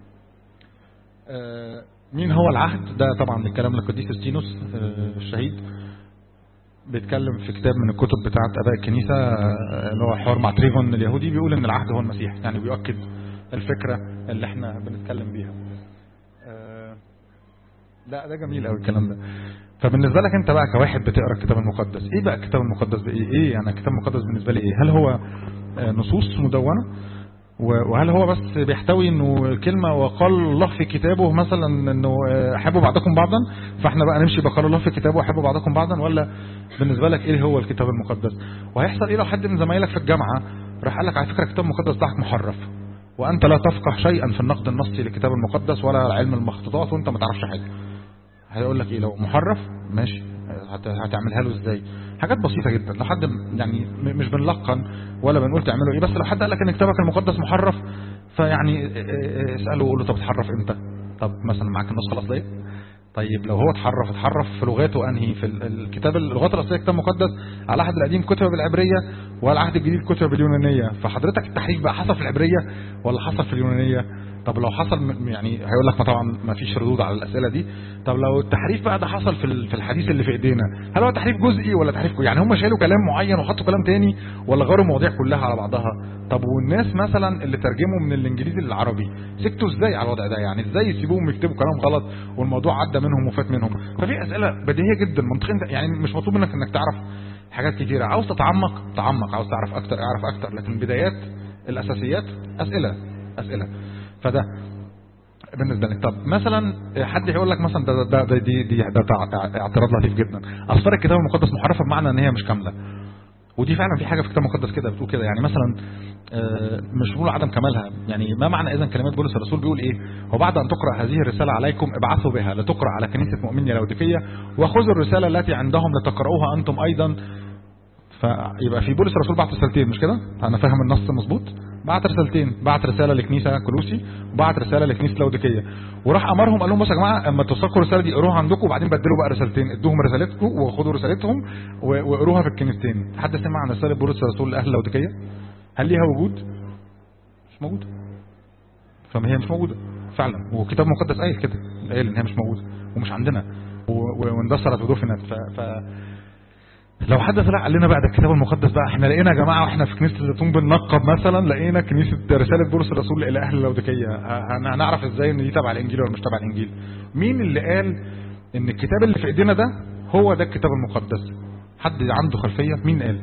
آه، مين هو العهد ده طبعا الكلام للقديس استينوس آه، الشهيد بيتكلم في كتاب من الكتب بتاعت اباء الكنيسه آه، اللي هو حوار مع تريفون اليهودي بيقول ان العهد هو المسيح يعني بيؤكد الفكره اللي احنا بنتكلم بيها آه، لا ده جميل قوي الكلام ده فبالنسبه لك انت بقى كواحد بتقرا الكتاب المقدس ايه بقى الكتاب المقدس ده ايه ايه يعني الكتاب المقدس بالنسبه لي ايه هل هو آه، نصوص مدونه و- وهل هو بس بيحتوي انه كلمه وقال الله في كتابه مثلا انه آه، احبوا بعضكم بعضا فاحنا بقى نمشي بقال الله في كتابه احبوا بعضكم بعضا ولا بالنسبه لك ايه هو الكتاب المقدس وهيحصل ايه لو حد من زمايلك في الجامعه راح قال لك على فكره الكتاب المقدس بتاعك محرف وانت لا تفقه شيئا في النقد النصي للكتاب المقدس ولا علم المخطوطات وانت ما تعرفش حاجه هيقول لك ايه لو محرف ماشي هت- هتعملها له ازاي حاجات بسيطه جدا لو حد يعني م- مش بنلقن ولا بنقول تعملوا ايه بس لو حد قال لك ان كتابك المقدس محرف فيعني اه- اه- اساله وقول له طب اتحرف امتى طب مثلا معاك النسخه الاصليه طيب لو هو اتحرف اتحرف في لغاته انهي في ال- الكتاب اللغات الاصليه كتاب مقدس على العهد القديم كتب بالعبريه والعهد الجديد كتب باليونانيه فحضرتك التحريف بقى حصل في العبريه ولا حصل في اليونانيه طب لو حصل م- يعني هيقول لك ما طبعا ما فيش ردود على الاسئله دي طب لو التحريف بقى ده حصل في ال- في الحديث اللي في ايدينا هل هو تحريف جزئي ولا تحريف كلي؟ يعني هم شالوا كلام معين وحطوا كلام تاني ولا غيروا المواضيع كلها على بعضها طب والناس مثلا اللي ترجموا من الانجليزي للعربي سكتوا ازاي على الوضع ده يعني ازاي يسيبوهم يكتبوا كلام غلط والموضوع عدى منهم وفات منهم ففي اسئله بديهيه جدا منطقيه انت- يعني مش مطلوب منك انك تعرف حاجات كتيره عاوز تتعمق تعمق عاوز تعرف اكتر اعرف اكتر لكن البدايات الاساسيات اسئله اسئله فده بالنسبه لك طب مثلا حد يقول لك مثلا ده ده, ده دي دي ده تع- اعتراض لطيف جدا اصفار الكتاب المقدس محرفه بمعنى ان هي مش كامله ودي فعلا في حاجه في الكتاب المقدس كده بتقول كده يعني مثلا آه، مش بيقول عدم كمالها يعني ما معنى اذا كلمات بولس الرسول بيقول ايه وبعد ان تقرا هذه الرساله عليكم ابعثوا بها لتقرا على كنيسه مؤمني لوديكيه وخذوا الرساله التي عندهم لتقرؤوها انتم ايضا فيبقى في بولس الرسول بعت رسالتين مش كده انا فاهم النص مظبوط بعت رسالتين بعت رساله لكنيسه كلوسي وبعت رساله لكنيسه لوديكيه وراح امرهم قال لهم بصوا يا جماعه اما توثقوا الرساله دي اقروها عندكم وبعدين بدلوا بقى رسالتين ادوهم رسالتكم وخدوا رسالتهم و- واقروها في الكنيستين حد سمع عن رساله بولس الرسول لاهل لوديكيه هل ليها وجود مش موجوده فما هي مش موجوده فعلا والكتاب المقدس قايل كده قايل ان هي مش موجوده ومش عندنا و- و- واندثرت ودفنت ف, ف لو حد طلع قال لنا بقى ده الكتاب المقدس بقى احنا لقينا يا جماعه واحنا في كنيسه الزيتون بننقب مثلا لقينا كنيسه رساله بولس الرسول الى اهل اللوديكيه ه- هن- هنعرف ازاي ان دي تبع الانجيل ولا مش تبع الانجيل مين اللي قال ان الكتاب اللي في ايدينا ده هو ده الكتاب المقدس حد عنده خلفيه مين قال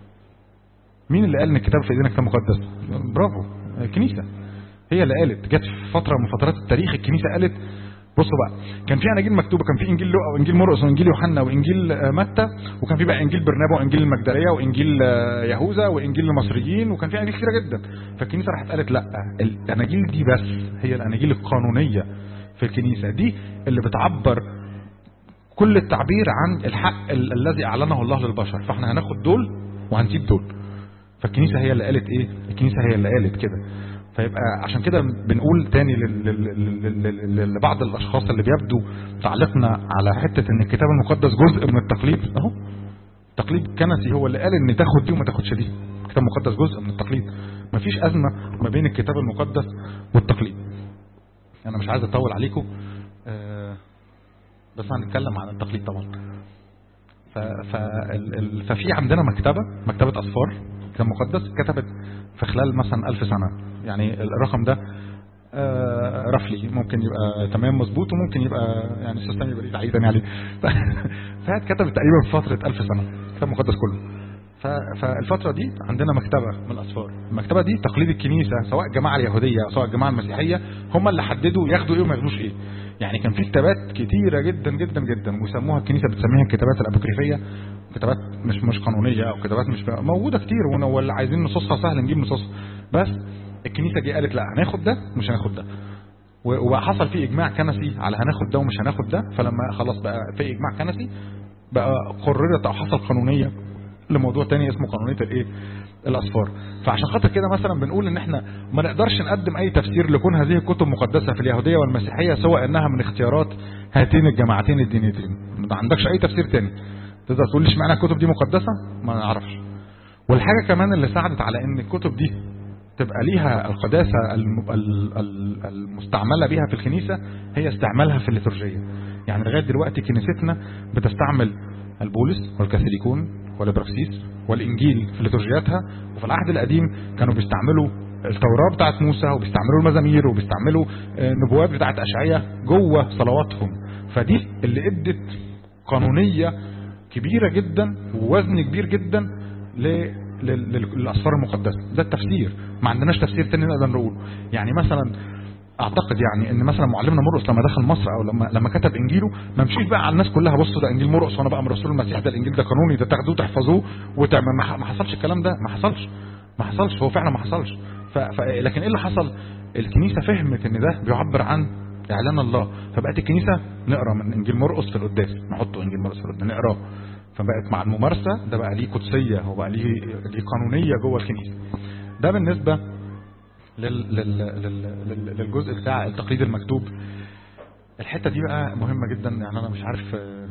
مين اللي قال ان الكتاب في ايدينا كتاب مقدس برافو الكنيسه هي اللي قالت جت في فتره من فترات التاريخ الكنيسه قالت بصوا بقى كان في اناجيل مكتوبه كان في انجيل لوقا وانجيل مرقس وانجيل يوحنا وانجيل آه، متى وكان في بقى انجيل برنابا وانجيل المجدليه وانجيل آه، يهوذا وانجيل المصريين وكان في اناجيل كتيره جدا فالكنيسه راحت قالت لا الاناجيل دي بس هي الاناجيل القانونيه في الكنيسه دي اللي بتعبر كل التعبير عن الحق ال- الذي اعلنه الله للبشر فاحنا هناخد دول وهنسيب دول فالكنيسه هي اللي قالت ايه الكنيسه هي اللي قالت كده فيبقى عشان كده بنقول تاني لل- لل- لل- لل- لبعض الاشخاص اللي بيبدو تعليقنا على حته ان الكتاب المقدس جزء من التقليد اهو تقليد كنسي هو اللي قال ان تاخد دي وما تاخدش دي الكتاب المقدس جزء من التقليد مفيش ازمه ما بين الكتاب المقدس والتقليد انا مش عايز اطول عليكم آه، بس هنتكلم عن التقليد طبعا ف... ف... ال... ال... ففي عندنا مكتبة مكتبة أسفار كتاب مقدس كتبت في خلال مثلا ألف سنة يعني الرقم ده آه، رفلي ممكن يبقى تمام مظبوط وممكن يبقى يعني السيستم يبقى ليه تعيدا يعني ف... فهي اتكتبت تقريبا في فترة ألف سنة الكتاب المقدس كله ف... فالفترة دي عندنا مكتبة من الأسفار المكتبة دي تقليد الكنيسة سواء الجماعة اليهودية أو سواء الجماعة المسيحية هم اللي حددوا ياخدوا إيه وما ياخدوش إيه يعني كان في كتابات كتيرة جدا جدا جدا ويسموها الكنيسة بتسميها الكتابات الأبوكريفية كتابات مش مش قانونية أو كتابات مش موجودة كتير ون- واللي عايزين نصوصها سهل نجيب نصوصها بس الكنيسة جه قالت لا هناخد ده مش هناخد ده و- وبقى حصل فيه إجماع كنسي على هناخد ده ومش هناخد ده فلما خلاص بقى في إجماع كنسي بقى قررت أو حصل قانونية لموضوع تاني اسمه قانونية الايه الاسفار فعشان خاطر كده مثلا بنقول ان احنا ما نقدرش نقدم اي تفسير لكون هذه الكتب مقدسة في اليهودية والمسيحية سوى انها من اختيارات هاتين الجماعتين الدينيتين ما عندكش اي تفسير تاني تقدر تقول لي اشمعنى الكتب دي مقدسة ما نعرفش والحاجة كمان اللي ساعدت على ان الكتب دي تبقى ليها القداسة الم- ال- ال- المستعملة بيها في الكنيسة هي استعمالها في الليتورجية يعني لغاية دلوقتي كنيستنا بتستعمل البولس والكاثوليكون والابراكسيس والانجيل في ليتورجياتها وفي العهد القديم كانوا بيستعملوا التوراة بتاعت موسى وبيستعملوا المزامير وبيستعملوا آه، النبوات بتاعت أشعية جوه صلواتهم فدي اللي ادت قانونية كبيرة جدا ووزن كبير جدا ل- لل- لل- للأسفار المقدسة ده التفسير ما عندناش تفسير تاني نقدر نقوله يعني مثلا اعتقد يعني ان مثلا معلمنا مرقس لما دخل مصر او لما لما كتب انجيله ما مشيش بقى على الناس كلها بصوا ده انجيل مرقس وانا بقى من رسول المسيح ده الانجيل ده قانوني ده تاخدوه تحفظوه وتعمل ما ح- ما حصلش الكلام ده ما حصلش ما حصلش هو فعلا ما حصلش ف... ف... لكن ايه اللي حصل الكنيسه فهمت ان ده بيعبر عن اعلان الله فبقت الكنيسه نقرا من انجيل مرقس في القداس نحطه انجيل مرقس في القداس نقراه فبقت مع الممارسه ده بقى ليه قدسيه وبقى ليه ليه قانونيه جوه الكنيسه ده بالنسبه لل... لل... لل... لل... للجزء بتاع التقليد المكتوب الحته دي بقى مهمه جدا يعني انا مش عارف آه،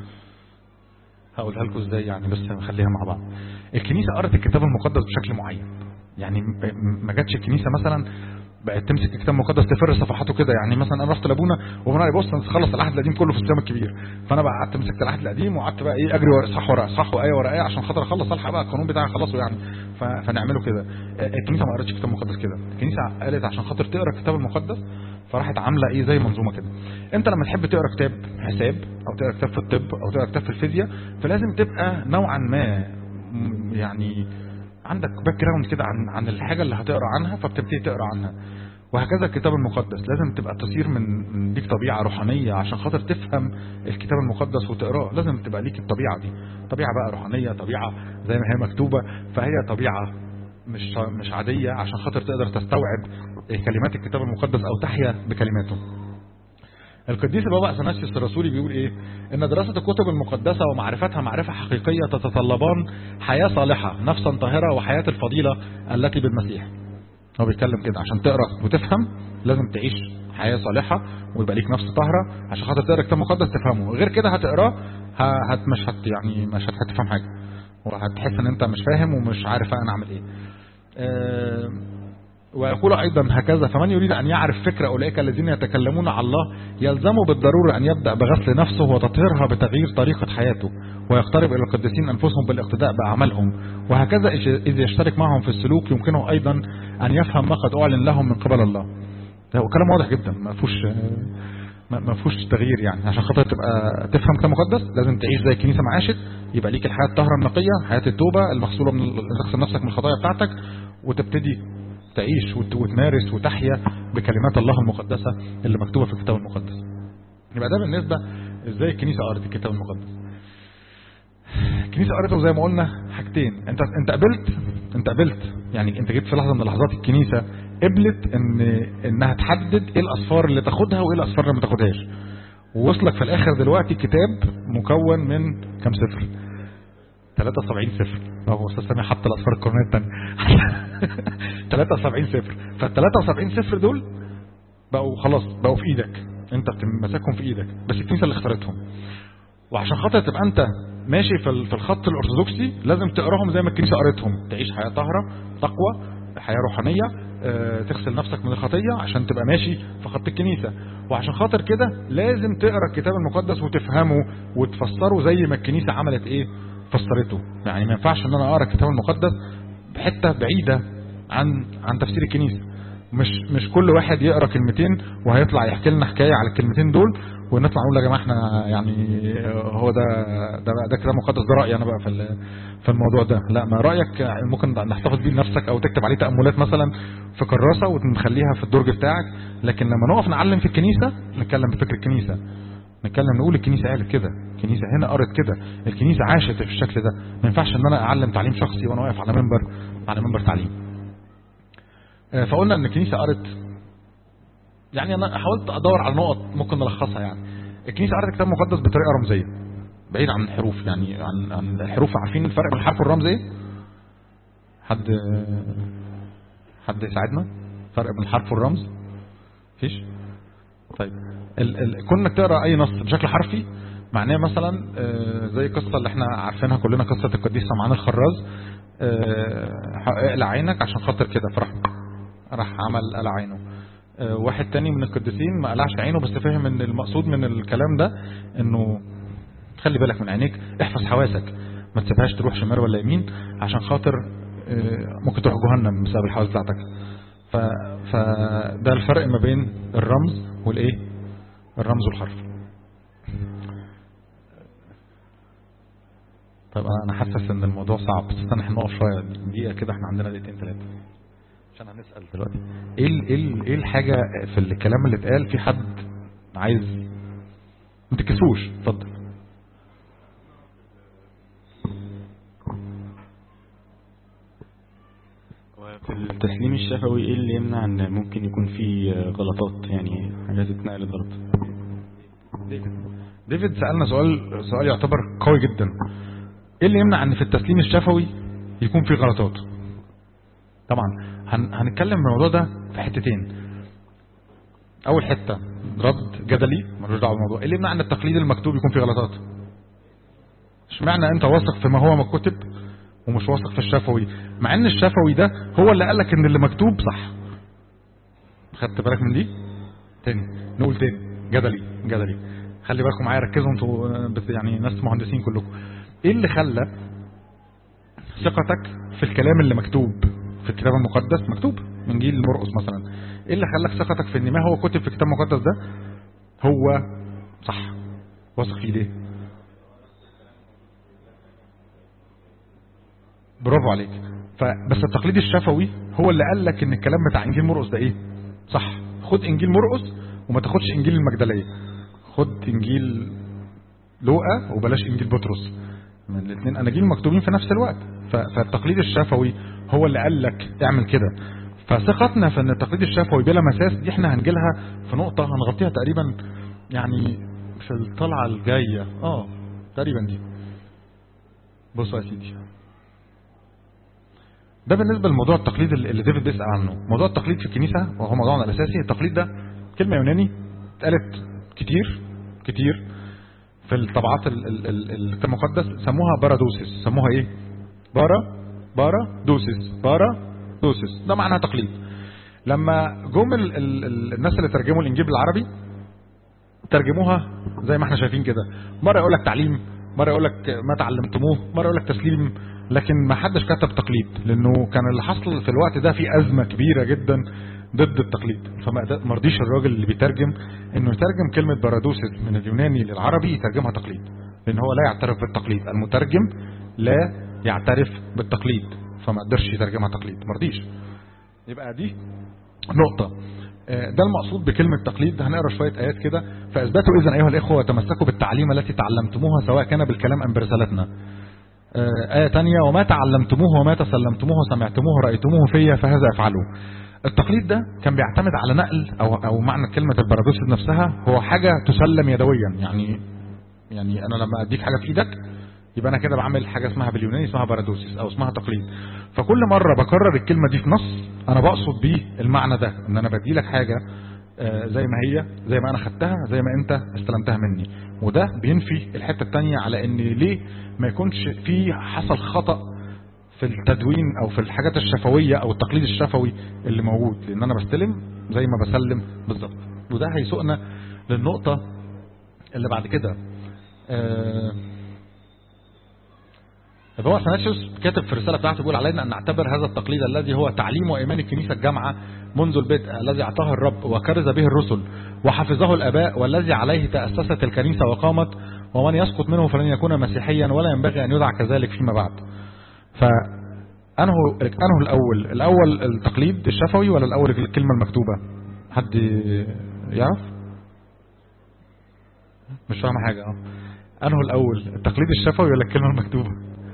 هقولها لكم ازاي يعني بس نخليها مع بعض الكنيسه قرت الكتاب المقدس بشكل معين يعني م- م- ما جاتش الكنيسه مثلا بقت تمسك الكتاب المقدس تفر صفحاته كده يعني مثلا انا رحت لابونا وابونا قال لي بص انت خلص العهد القديم كله في الصيام الكبير فانا بقى قعدت مسكت العهد القديم وقعدت بقى ايه اجري ورا اصحاح ورا اصحاح وايه ورا ايه عشان خاطر اخلص الحق بقى القانون بتاعي اخلصه يعني ف- فنعمله كده آه، الكنيسه ما قرتش الكتاب المقدس كده الكنيسه قالت عشان خاطر تقرا الكتاب المقدس فراحت عامله ايه زي منظومه كده انت لما تحب تقرا كتاب حساب او تقرا كتاب في الطب او تقرا كتاب في الفيزياء فلازم تبقى نوعا ما م- يعني عندك باك جراوند كده عن عن الحاجه اللي هتقرا عنها فبتبتدي تقرا عنها وهكذا الكتاب المقدس لازم تبقى تصير من من ليك طبيعه روحانيه عشان خاطر تفهم الكتاب المقدس وتقراه لازم تبقى ليك الطبيعه دي طبيعه بقى روحانيه طبيعه زي ما هي مكتوبه فهي طبيعه مش مش عاديه عشان خاطر تقدر تستوعب كلمات الكتاب المقدس او تحيا بكلماته القديس البابا اثناسيوس الرسولي بيقول ايه ان دراسه الكتب المقدسه ومعرفتها معرفه حقيقيه تتطلبان حياه صالحه نفسا طاهره وحياه الفضيله التي بالمسيح هو بيتكلم كده عشان تقرا وتفهم لازم تعيش حياه صالحه ويبقى ليك نفس طاهره عشان خاطر تقرا الكتاب المقدس تفهمه غير كده هتقراه ه- هت مش هت يعني مش هت- هتفهم حاجه وهتحس ان انت مش فاهم ومش عارف انا اعمل ايه آه، ويقول أيضا هكذا فمن يريد أن يعرف فكر أولئك الذين يتكلمون على الله يلزم بالضرورة أن يبدأ بغسل نفسه وتطهيرها بتغيير طريقة حياته ويقترب إلى القديسين أنفسهم بالاقتداء بأعمالهم وهكذا إذ يشترك معهم في السلوك يمكنه أيضا أن يفهم ما قد أعلن لهم من قبل الله ده هو كلام واضح جدا ما فيهوش ما ما فيهوش تغيير يعني عشان خاطر تبقى تفهم كلام مقدس لازم تعيش زي الكنيسه ما عاشت يبقى ليك الحياه الطاهره النقيه حياه التوبه المغسوله من ال- تغسل نفسك من الخطايا بتاعتك وتبتدي تعيش وت- وتمارس وتحيا بكلمات الله المقدسه اللي مكتوبه في الكتاب المقدس يبقى ده بالنسبه ازاي الكنيسه قرت الكتاب المقدس الكنيسه قرته زي ما قلنا حاجتين انت انت قبلت انت قبلت يعني انت جيت في لحظه من لحظات الكنيسه قبلت ان انها تحدد ايه الاسفار اللي تاخدها وايه الاسفار اللي ما تاخدهاش ووصلك في الاخر دلوقتي كتاب مكون من كام سفر 73 صفر هو استاذ سامي حط الاصفار القرنيه الثانيه 73 صفر فال 73 صفر دول بقوا خلاص بقوا في ايدك انت بتمسكهم في ايدك بس الكنيسه اللي اختارتهم وعشان خاطر تبقى انت ماشي في في الخط الارثوذكسي لازم تقراهم زي ما الكنيسه قريتهم تعيش حياه طاهره تقوى حياه روحانيه اه تغسل نفسك من الخطيه عشان تبقى ماشي في خط الكنيسه وعشان خاطر كده لازم تقرا الكتاب المقدس وتفهمه وتفسره زي ما الكنيسه عملت ايه فسرته يعني ما ينفعش ان انا اقرا الكتاب المقدس بحته بعيده عن عن تفسير الكنيسه مش مش كل واحد يقرا كلمتين وهيطلع يحكي لنا حكايه على الكلمتين دول ونطلع نقول يا جماعه احنا يعني هو ده ده ده كتاب مقدس ده رايي انا بقى في في الموضوع ده لا ما رايك ممكن نحتفظ بيه لنفسك او تكتب عليه تاملات مثلا في كراسه ونخليها في الدرج بتاعك لكن لما نقف نعلم في الكنيسه نتكلم بفكر الكنيسه نتكلم نقول الكنيسه قالت كده الكنيسه هنا قرت كده الكنيسه عاشت في الشكل ده ما ينفعش ان انا اعلم تعليم شخصي وانا واقف على منبر على منبر تعليم فقلنا ان الكنيسه قرت يعني انا حاولت ادور على نقط ممكن نلخصها يعني الكنيسه قرت الكتاب المقدس بطريقه رمزيه بعيد عن الحروف يعني عن عن الحروف عارفين الفرق بين الحرف والرمز ايه حد حد يساعدنا فرق بين الحرف والرمز مفيش طيب ال ال كنا تقرا اي نص بشكل حرفي معناه مثلا زي القصه اللي احنا عارفينها كلنا قصه القديس سمعان الخراز اقلع عينك عشان خاطر كده فراح راح عمل قلع عينه واحد تاني من القديسين ما قلعش عينه بس فهم ان المقصود من الكلام ده انه خلي بالك من عينيك احفظ حواسك ما تسيبهاش تروح شمال ولا يمين عشان خاطر ممكن تروح جهنم بسبب الحواس بتاعتك فده الفرق ما بين الرمز والايه الرمز والحرف طيب انا حاسس ان الموضوع صعب بس استنى احنا نقف شويه دقيقه كده احنا عندنا دقيقتين ثلاثه عشان هنسال دلوقتي ايه ال ايه ال ايه الحاجه في الكلام اللي اتقال في حد عايز ما تكسوش اتفضل في التسليم الشفوي ايه اللي يمنع ان ممكن يكون في غلطات يعني حاجات اتنقلت غلط ديفيد سألنا سؤال سؤال يعتبر قوي جدا ايه اللي يمنع ان في التسليم الشفوي يكون في غلطات طبعا هن هنتكلم في الموضوع ده في حتتين اول حته رد جدلي ملوش دعوه بالموضوع ايه اللي يمنع ان التقليد المكتوب يكون فيه غلطات اشمعنى انت واثق فيما هو مكتوب ومش واثق في الشفوي مع ان الشفوي ده هو اللي قال لك ان اللي مكتوب صح خدت بالك من دي تاني نقول تاني جدلي جدلي خلي بالكم معايا ركزوا انتوا بس يعني ناس مهندسين كلكم ايه اللي خلى ثقتك في الكلام اللي مكتوب في الكتاب المقدس مكتوب من جيل مرقس مثلا ايه اللي خلاك ثقتك في ان ما هو كتب في الكتاب المقدس ده هو صح واثق فيه ليه برافو عليك فبس التقليد الشفوي هو اللي قال لك ان الكلام بتاع انجيل مرقس ده ايه صح خد انجيل مرقس وما تاخدش انجيل المجدليه خد انجيل لوقا وبلاش انجيل بطرس من الاثنين اناجيل مكتوبين في نفس الوقت فالتقليد الشفوي هو اللي قال لك اعمل كده فثقتنا في ان التقليد الشفوي بلا مساس دي احنا هنجيلها في نقطه هنغطيها تقريبا يعني في الطلعه الجايه اه تقريبا دي بصوا يا سيدي ده بالنسبه لموضوع التقليد اللي ديفيد بيسال عنه موضوع التقليد في الكنيسه وهو موضوعنا الاساسي التقليد ده كلمه يوناني اتقالت كتير كتير في الطبعات الكتاب المقدس سموها بارادوسيس سموها ايه بارا بارا دوسيس بارا دوسيس ده معناها تقليد لما جم ال ال ال الناس اللي ترجموا الانجيل بالعربي ترجموها زي ما احنا شايفين كده مره يقول لك تعليم مره يقول لك ما تعلمتموه مره يقول لك تسليم لكن ما حدش كتب تقليد لانه كان اللي حصل في الوقت ده في ازمه كبيره جدا ضد التقليد فما رضيش الراجل اللي بيترجم انه يترجم كلمه بارادوسيس من اليوناني للعربي يترجمها تقليد لان هو لا يعترف بالتقليد المترجم لا يعترف بالتقليد فما قدرش يترجمها تقليد ما رضيش يبقى دي نقطه ده المقصود بكلمة تقليد هنقرا شوية آيات كده فأثبتوا إذن أيها الإخوة تمسكوا بالتعليم التي تعلمتموها سواء كان بالكلام أم برسالتنا آية تانية وما تعلمتموه وما تسلمتموه وسمعتموه رأيتموه فيا فهذا افعلوا التقليد ده كان بيعتمد على نقل أو, أو معنى كلمة البارادوس نفسها هو حاجة تسلم يدويا يعني يعني أنا لما أديك حاجة في إيدك يبقى انا كده بعمل حاجه اسمها باليوناني اسمها بارادوسيس او اسمها تقليد فكل مره بكرر الكلمه دي في نص انا بقصد بيه المعنى ده ان انا بدي لك حاجه آه، زي ما هي زي ما انا خدتها زي ما انت استلمتها مني وده بينفي الحته الثانيه على ان ليه ما يكونش في حصل خطا في التدوين او في الحاجات الشفويه او التقليد الشفوي اللي موجود لان انا بستلم زي ما بسلم بالظبط وده هيسوقنا للنقطه اللي بعد كده آه هو اثناسيوس كاتب في الرساله بتاعته بيقول علينا ان نعتبر هذا التقليد الذي هو تعليم وايمان الكنيسه الجامعه منذ البدء الذي اعطاه الرب وكرز به الرسل وحفظه الاباء والذي عليه تاسست الكنيسه وقامت ومن يسقط منه فلن يكون مسيحيا ولا ينبغي ان يدعى كذلك فيما بعد. فانه انه الاول الاول التقليد الشفوي ولا الاول الكلمه المكتوبه؟ حد يعرف؟ مش فاهم حاجه اه. انه الاول التقليد الشفوي ولا الكلمه المكتوبه؟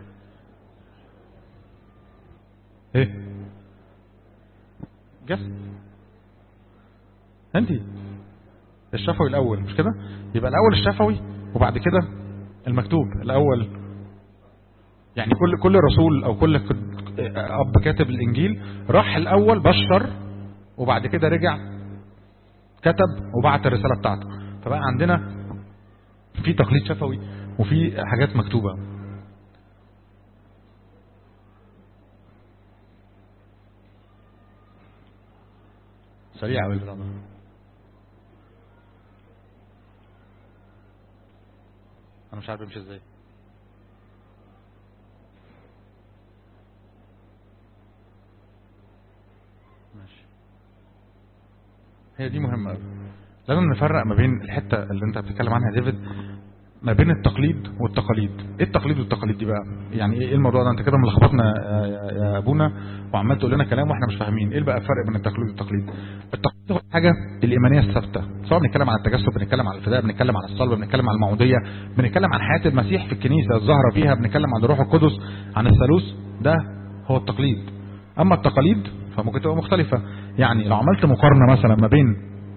ايه جس انت الشفوي الاول مش كده يبقى الاول الشفوي وبعد كده المكتوب الاول يعني كل كل رسول او كل اب كاتب الانجيل راح الاول بشر وبعد كده رجع كتب وبعت الرساله بتاعته فبقى عندنا في تقليد شفوي وفي حاجات مكتوبه سريع قوي البتاع ده انا مش عارف امشي ازاي ماشي هي دي مهمة قوي لازم نفرق ما بين الحتة اللي انت بتتكلم عنها يا ديفيد ما بين التقليد والتقاليد ايه التقليد والتقاليد دي بقى يعني ايه الموضوع ده انت كده ملخبطنا يا, يا ابونا وعمال تقول لنا كلام واحنا مش فاهمين ايه بقى الفرق بين التقليد والتقليد التقليد هو حاجه الايمانيه الثابته سواء بنتكلم عن التجسد بنتكلم عن الفداء بنتكلم عن الصلب بنتكلم عن المعموديه بنتكلم عن حياه المسيح في الكنيسه الظاهره فيها بنتكلم عن الروح القدس عن الثالوث ده هو التقليد اما التقاليد فممكن تبقى مختلفه يعني لو عملت مقارنه مثلا ما بين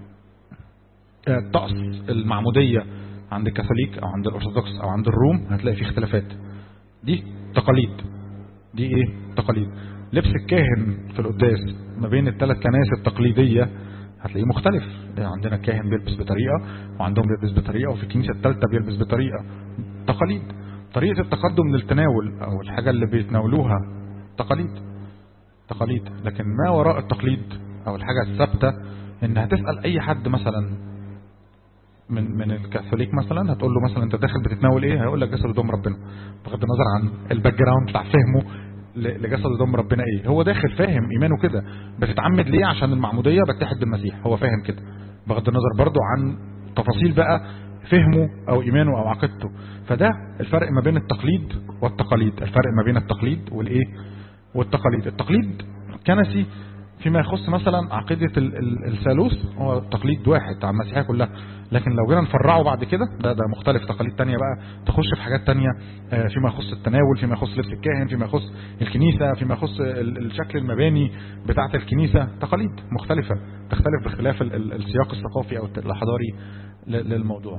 طقس المعموديه عند الكاثوليك او عند الارثوذكس او عند الروم هتلاقي فيه اختلافات دي تقاليد دي ايه تقاليد لبس الكاهن في القداس ما بين الثلاث كنائس التقليديه هتلاقيه مختلف يعني عندنا الكاهن بيلبس بطريقه وعندهم بيلبس بطريقه وفي الكنيسه الثالثه بيلبس بطريقه تقاليد طريقه التقدم للتناول او الحاجه اللي بيتناولوها تقاليد تقاليد لكن ما وراء التقليد او الحاجه الثابته ان هتسال اي حد مثلا من من الكاثوليك مثلا هتقول له مثلا انت داخل بتتناول ايه هيقول لك جسد ودم ربنا بغض النظر عن الباك جراوند بتاع فهمه لجسد ودم ربنا ايه هو داخل فاهم ايمانه كده بتتعمد ليه عشان المعموديه بتحد بالمسيح هو فاهم كده بغض النظر برضو عن تفاصيل بقى فهمه او ايمانه او عقيدته فده الفرق ما بين التقليد والتقاليد الفرق ما بين التقليد والايه والتقاليد التقليد كنسي فيما يخص مثلا عقيدة الثالوث هو تقليد واحد على المسيحية كلها لكن لو جينا نفرعه بعد كده ده ده مختلف تقاليد تانية بقى تخش في حاجات تانية فيما يخص التناول فيما يخص لبس الكاهن فيما يخص الكنيسة فيما يخص الشكل المباني بتاعة الكنيسة تقاليد مختلفة تختلف باختلاف السياق الثقافي أو الحضاري للموضوع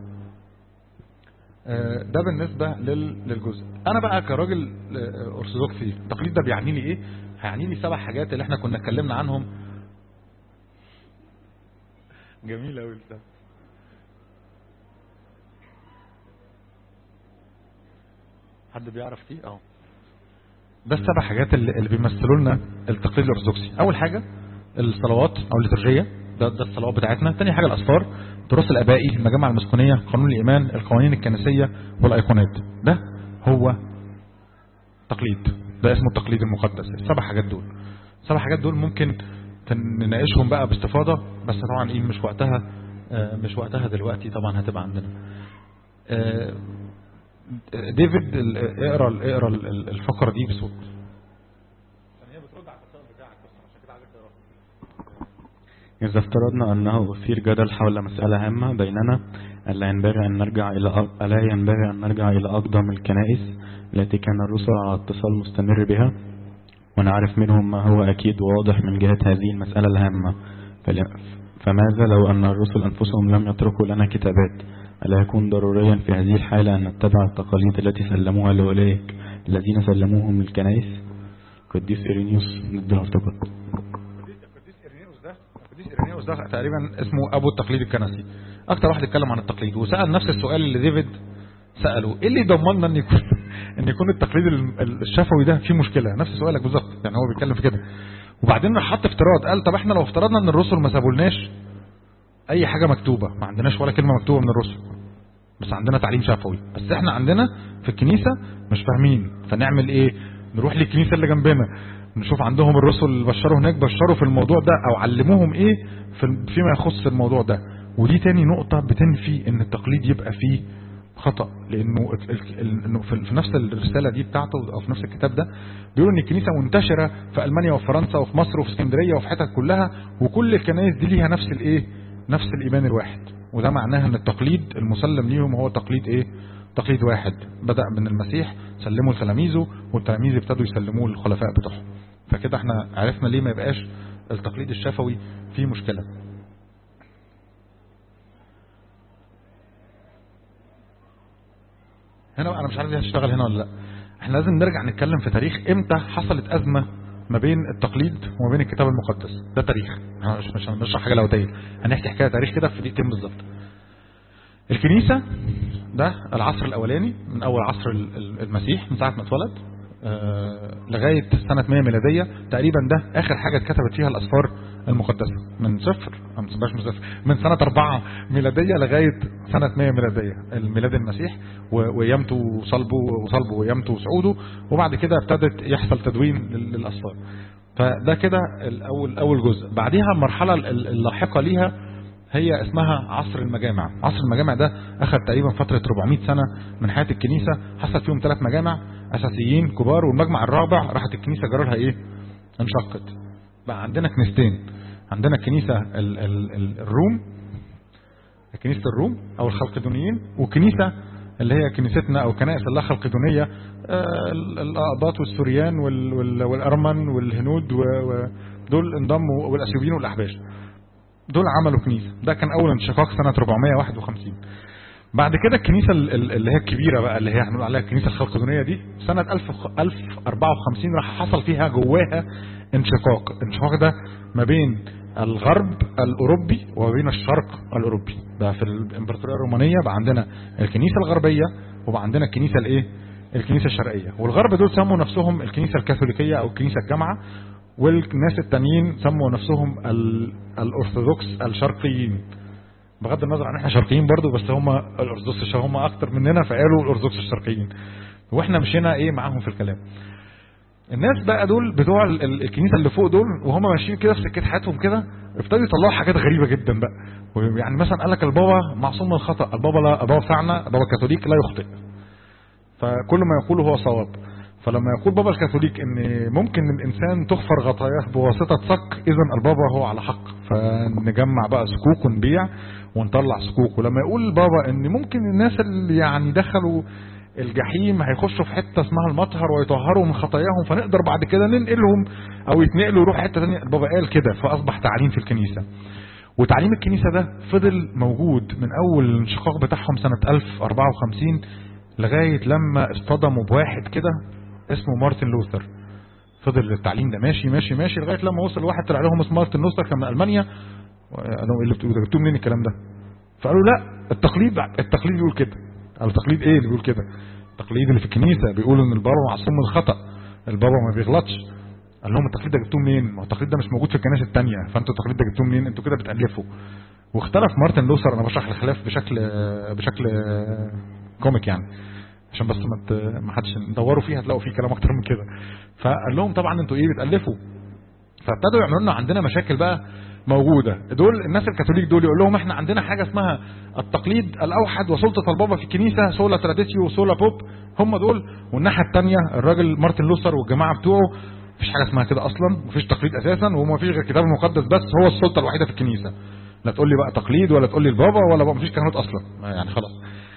ده بالنسبة للجزء أنا بقى كراجل أرثوذكسي التقليد ده بيعني لي إيه هيعني لي سبع حاجات اللي احنا كنا اتكلمنا عنهم جميل قوي ده حد بيعرف فيه اه ده السبع حاجات اللي, اللي بيمثلوا لنا التقليد الارثوذكسي اول حاجه الصلوات او الليتورجيه ده ده الصلوات بتاعتنا تاني حاجه الاصفار التراث الابائي المجامع المسكونيه قانون الايمان القوانين الكنسيه والايقونات ده هو تقليد ده اسمه التقليد المقدس السبع حاجات دول السبع حاجات دول ممكن نناقشهم بقى باستفاضة بس طبعا ايه مش وقتها مش وقتها دلوقتي طبعا هتبقى عندنا ديفيد اقرا اقرا الفقرة دي بصوت إذا افترضنا أنه أثير جدل حول مسألة هامة بيننا ألا ينبغي أن نرجع إلى ألا ينبغي أن نرجع إلى أقدم الكنائس التي كان الرسل على اتصال مستمر بها ونعرف منهم ما هو أكيد وواضح من جهة هذه المسألة الهامة فماذا لو أن الرسل أنفسهم لم يتركوا لنا كتابات ألا يكون ضروريا في هذه الحالة أن نتبع التقاليد التي سلموها لأولئك الذين سلموهم للكنائس قديس إيرينيوس ضد الهرطقة القديس إيرينيوس ده القديس إيرينيوس ده تقريبا اسمه ابو التقليد الكنسي اكتر واحد اتكلم عن التقليد وسال نفس السؤال اللي ديفيد ساله ايه اللي يضمننا ان يكون ان يكون التقليد ال- الشفوي ده فيه مشكله نفس سؤالك بالظبط يعني هو بيتكلم في كده وبعدين راح حط افتراض قال طب احنا لو افترضنا ان الرسل ما سابولناش اي حاجه مكتوبه ما عندناش ولا كلمه مكتوبه من الرسل بس عندنا تعليم شفوي بس احنا عندنا في الكنيسه مش فاهمين فنعمل ايه نروح للكنيسه اللي جنبنا نشوف عندهم الرسل اللي بشروا هناك بشروا في الموضوع ده او علموهم ايه في فيما يخص الموضوع ده ودي تاني نقطة بتنفي ان التقليد يبقى فيه خطأ لانه ال- ال- ال- انه في في نفس الرسالة دي بتاعته او في نفس الكتاب ده بيقول ان الكنيسة منتشرة في المانيا وفي فرنسا وفي مصر وفي اسكندرية وفي حتت كلها وكل الكنائس دي ليها نفس الايه نفس الايمان الواحد وده معناها ان التقليد المسلم ليهم هو تقليد ايه تقليد واحد بدأ من المسيح سلمه لتلاميذه والتلاميذ ابتدوا يسلموه للخلفاء بتوعهم فكده احنا عرفنا ليه ما يبقاش التقليد الشفوي فيه مشكلة هنا بقى انا مش عارف دي هتشتغل هنا ولا لا احنا لازم نرجع نتكلم في تاريخ امتى حصلت ازمه ما بين التقليد وما بين الكتاب المقدس ده تاريخ احنا مش مش هنشرح حاجه لاوتيه هنحكي حكايه تاريخ كده في دقيقتين بالظبط الكنيسه ده العصر الاولاني من اول عصر ال- ال- المسيح من ساعه ما اتولد آه، لغايه سنه 100 ميلاديه تقريبا ده اخر حاجه اتكتبت فيها الاسفار المقدسه من صفر أو مش من صفر من سنه 4 ميلاديه لغايه سنه 100 ميلاديه الميلاد المسيح و- وقيامته وصلبه وصلبه وقيامته وصعوده وبعد كده ابتدت يحصل تدوين لل- للاسفار فده كده الاول اول جزء بعديها المرحله ال- اللاحقه ليها هي اسمها عصر المجامع عصر المجامع ده اخذ تقريبا فتره 400 سنه من حياه الكنيسه حصل فيهم ثلاث مجامع اساسيين كبار والمجمع الرابع راحت الكنيسه جرى لها ايه انشقت بقى عندنا كنيستين عندنا الكنيسه ال ال ال الروم كنيسه الروم او الخلقدونيين وكنيسه اللي هي كنيستنا او كنائس الله خلقدونيه آه، ال- الاقباط والسوريان وال- وال- والارمن والهنود و- ودول انضموا والاثيوبيين والاحباش دول عملوا كنيسه ده كان اول انشقاق سنه 451 بعد كده الكنيسه ال- ال- اللي هي الكبيره بقى اللي هي هنقول عليها الكنيسه الخلقدونيه دي سنه 1000 1054 راح حصل فيها جواها انشقاق الانشقاق ده ما بين الغرب الاوروبي وما بين الشرق الاوروبي ده في الامبراطوريه الرومانيه بقى عندنا الكنيسه الغربيه وبقى عندنا الكنيسه الايه الكنيسه الشرقيه والغرب دول سموا نفسهم الكنيسه الكاثوليكيه او الكنيسه الجامعه والناس التانيين سموا نفسهم ال- الارثوذكس الشرقيين بغض النظر عن احنا شرقيين برضو بس هم الارثوذكس هم اكتر مننا فقالوا الارثوذكس الشرقيين واحنا مشينا ايه معاهم في الكلام الناس بقى دول بتوع ال- ال- الكنيسه اللي فوق دول وهم ماشيين كده في سكه حياتهم كده ابتدوا يطلعوا حاجات غريبه جدا بقى يعني مثلا قال لك البابا معصوم من الخطا البابا لا البابا بتاعنا البابا الكاثوليك لا يخطئ فكل ما يقوله هو صواب فلما يقول بابا الكاثوليك ان ممكن الانسان تغفر خطاياه بواسطه صك اذا البابا هو على حق فنجمع بقى صكوك ونبيع ونطلع صكوك ولما يقول البابا ان ممكن الناس اللي يعني دخلوا الجحيم هيخشوا في حته اسمها المطهر ويطهروا من خطاياهم فنقدر بعد كده ننقلهم او يتنقلوا يروحوا حته ثانيه البابا قال كده فاصبح تعليم في الكنيسه وتعليم الكنيسه ده فضل موجود من اول الانشقاق بتاعهم سنه 1054 لغايه لما اصطدموا بواحد كده اسمه مارتن لوثر فضل التعليم ده ماشي ماشي ماشي لغايه لما وصل واحد طلع لهم اسمه مارتن لوثر كان من المانيا قالوا ايه اللي بتقولوا ده جبتوه منين الكلام ده فقالوا لا التقليد التقليد بيقول كده قالوا تقليد ايه اللي بيقول كده التقليد اللي في الكنيسه بيقول ان البابا معصوم من الخطا البابا ما بيغلطش قال لهم التقليد ده جبتوه منين ما هو التقليد ده مش موجود في الكنائس الثانيه فانتوا التقليد ده جبتوه منين انتوا كده بتالفوا واختلف مارتن لوثر انا بشرح الخلاف بشكل بشكل كوميك يعني عشان بس ما ت- ما حدش دوروا فيها هتلاقوا فيه كلام اكتر من كده فقال لهم طبعا انتوا ايه بتالفوا فابتدوا يعملوا لنا عندنا مشاكل بقى موجوده دول الناس الكاثوليك دول يقول لهم احنا عندنا حاجه اسمها التقليد الاوحد وسلطه البابا في الكنيسه سولا تراديسيو وسولا بوب هم دول والناحيه الثانيه الراجل مارتن لوثر والجماعه بتوعه مفيش حاجه اسمها كده اصلا مفيش تقليد اساسا وما فيش غير الكتاب المقدس بس هو السلطه الوحيده في الكنيسه لا تقول لي بقى تقليد ولا تقول لي البابا ولا بقى مفيش كهنوت اصلا يعني خلاص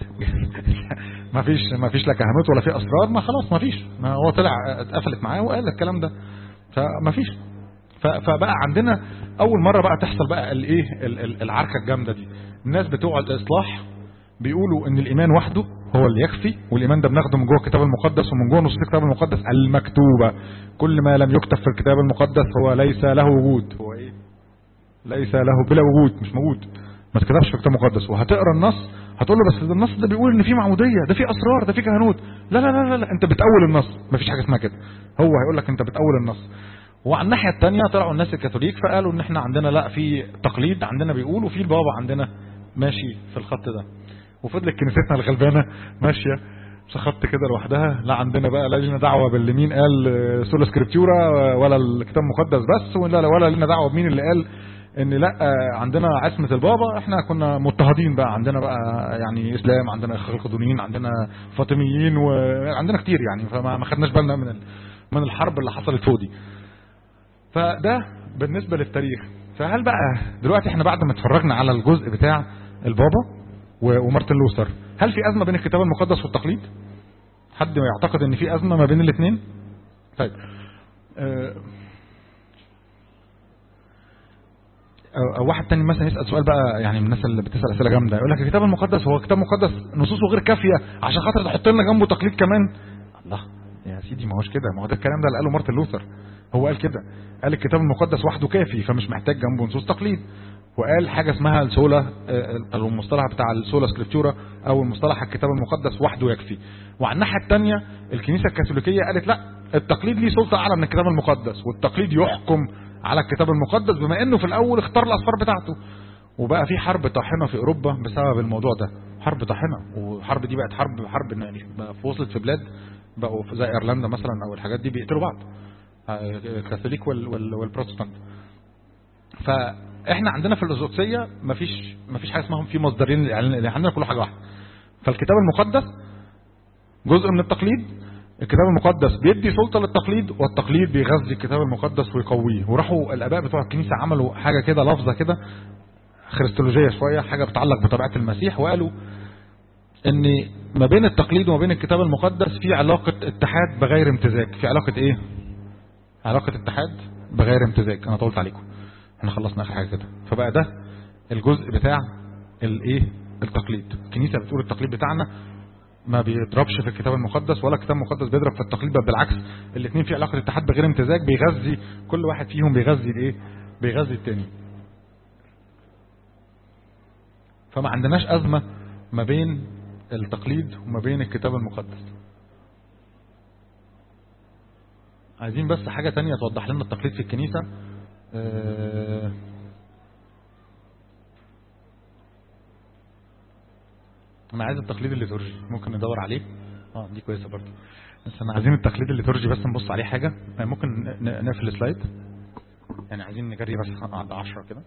ما فيش ما فيش لا كهنوت ولا في اسرار ما خلاص ما فيش ما هو طلع اتقفلت معاه وقال الكلام ده فما فيش ف- فبقى عندنا اول مره بقى تحصل بقى الايه ال- ال- العركه الجامده دي الناس بتوع الاصلاح بيقولوا ان الايمان وحده هو اللي يكفي والايمان ده بناخده من جوه الكتاب المقدس ومن جوه نصوص الكتاب المقدس المكتوبه كل ما لم يكتب في الكتاب المقدس هو ليس له وجود هو ايه ليس له بلا وجود مش موجود ما تكتبش في الكتاب المقدس وهتقرا النص هتقول له بس ده النص ده بيقول ان في معموديه ده في اسرار ده في كهنوت لا لا لا لا, لا انت بتأول النص مفيش حاجه اسمها كده هو هيقول لك انت بتأول النص وعلى الناحيه الثانيه طلعوا الناس الكاثوليك فقالوا ان احنا عندنا لا في تقليد عندنا بيقول وفي البابا عندنا ماشي في الخط ده وفضلت كنيستنا الغلبانه ماشيه في خط كده لوحدها لا عندنا بقى لا لنا دعوه باللي مين قال آه، سولا سكريبتورا ولا الكتاب المقدس بس ولا ولا لنا دعوه بمين اللي قال ان لا آه، عندنا عصمه البابا احنا كنا مضطهدين بقى عندنا بقى يعني اسلام عندنا خلقدونيين عندنا فاطميين وعندنا كتير يعني فما ما خدناش بالنا من ال- من الحرب اللي حصلت فوق دي فده بالنسبة للتاريخ فهل بقى دلوقتي احنا بعد ما اتفرجنا على الجزء بتاع البابا و- ومارتن لوثر هل في أزمة بين الكتاب المقدس والتقليد حد يعتقد ان في أزمة ما بين الاثنين طيب آه، أو- أو واحد تاني مثلا يسأل سؤال بقى يعني من الناس اللي بتسأل أسئلة جامدة يقول لك الكتاب المقدس هو كتاب مقدس نصوصه غير كافية عشان خاطر تحط لنا جنبه تقليد كمان الله يا سيدي ما هوش كده ما هو ده الكلام ده اللي قاله مارتن لوثر هو قال كده قال الكتاب المقدس وحده كافي فمش محتاج جنبه نصوص تقليد وقال حاجة اسمها السولا آه، أو المصطلح بتاع السولا سكريبتورا أو المصطلح الكتاب المقدس وحده يكفي وعلى الناحية الثانية الكنيسة الكاثوليكية قالت لا التقليد ليه سلطة أعلى من الكتاب المقدس والتقليد يحكم على الكتاب المقدس بما إنه في الأول اختار الأسفار بتاعته وبقى في حرب طاحنة في أوروبا بسبب الموضوع ده حرب طاحنة والحرب دي بقت حرب حرب يعني بقى وصلت في بلاد بقوا في- زي ايرلندا مثلا او الحاجات دي بيقتلوا بعض آه، الكاثوليك وال- وال- والبروتستانت فاحنا عندنا في الارثوذكسيه مفيش مفيش حاجه اسمهم في مصدرين للإعلان، اللي عندنا كل حاجه واحده فالكتاب المقدس جزء من التقليد الكتاب المقدس بيدي سلطه للتقليد والتقليد بيغذي الكتاب المقدس ويقويه وراحوا الاباء بتوع الكنيسه عملوا حاجه كده لفظه كده خريستولوجيه شويه حاجه بتتعلق بطبيعه المسيح وقالوا ان ما بين التقليد وما بين الكتاب المقدس في علاقه اتحاد بغير امتزاج في علاقه ايه علاقه اتحاد بغير امتزاج انا طولت عليكم احنا خلصنا اخر حاجه كده فبقى ده الجزء بتاع الايه التقليد الكنيسه بتقول التقليد بتاعنا ما بيضربش في الكتاب المقدس ولا الكتاب المقدس بيضرب في التقليد بل بالعكس الاثنين في علاقه اتحاد بغير امتزاج بيغذي كل واحد فيهم بيغذي الايه بيغذي التاني فما عندناش ازمه ما بين التقليد وما بين الكتاب المقدس عايزين بس حاجة تانية توضح لنا التقليد في الكنيسة آه، انا عايز التقليد الليتورجي ممكن ندور عليه اه دي كويسة برضه بس انا عايزين التقليد الليتورجي بس نبص عليه حاجة آه، ممكن ن- نقفل السلايد يعني عايزين نجري بس عند 10 كده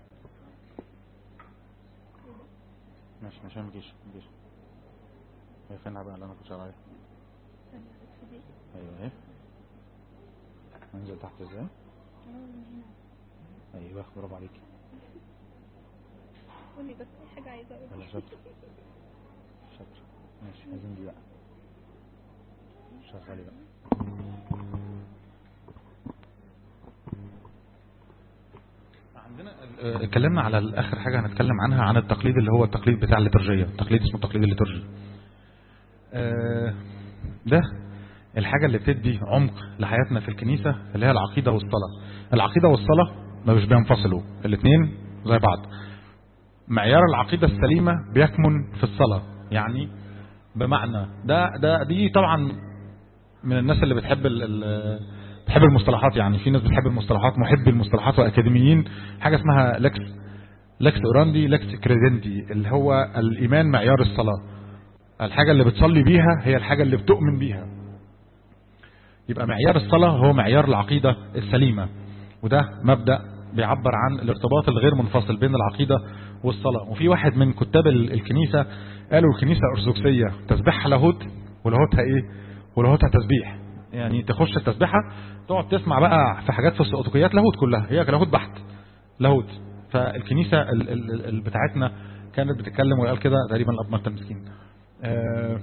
ماشي ماشي ما تجيش ما تجيش هي فين بقى اللي انا كنت شغال عليها ايوه اهي انزل تحت ازاي ايوه برافو عليكي قولي بس في حاجة عايزة يلا أقولها شاطر شاطر ماشي عايزين دي بقى شغالي بقى عندنا ال- آه، اتكلمنا على ال- اخر حاجه هنتكلم عنها عن التقليد اللي هو التقليد بتاع الليتورجيه التقليد اسمه التقليد الليتورجي آه، ده الحاجه اللي بتدي عمق لحياتنا في الكنيسه اللي هي العقيده والصلاه العقيده والصلاه ما مش بينفصلوا الاثنين زي بعض معيار العقيده السليمه بيكمن في الصلاه يعني بمعنى ده ده دي طبعا من الناس اللي بتحب ال ال بتحب المصطلحات يعني في ناس بتحب المصطلحات محبي المصطلحات واكاديميين حاجه اسمها لكس لكس اوراندي لكس كريدنتي اللي هو الايمان معيار الصلاه الحاجه اللي بتصلي بيها هي الحاجه اللي بتؤمن بيها يبقى معيار الصلاه هو معيار العقيده السليمه وده مبدا بيعبر عن الارتباط الغير منفصل بين العقيده والصلاه وفي واحد من كتاب ال- الكنيسه قالوا الكنيسه ارثوذكسيه تسبيحها لاهوت ولاهوتها ايه ولاهوتها تسبيح يعني تخش التسبيحه تقعد تسمع بقى في حاجات في السقطقيات لاهوت كلها هي لاهوت بحت لاهوت فالكنيسه ال ال ال بتاعتنا كانت بتتكلم وقال كده تقريبا الاب مارتن مسكين آه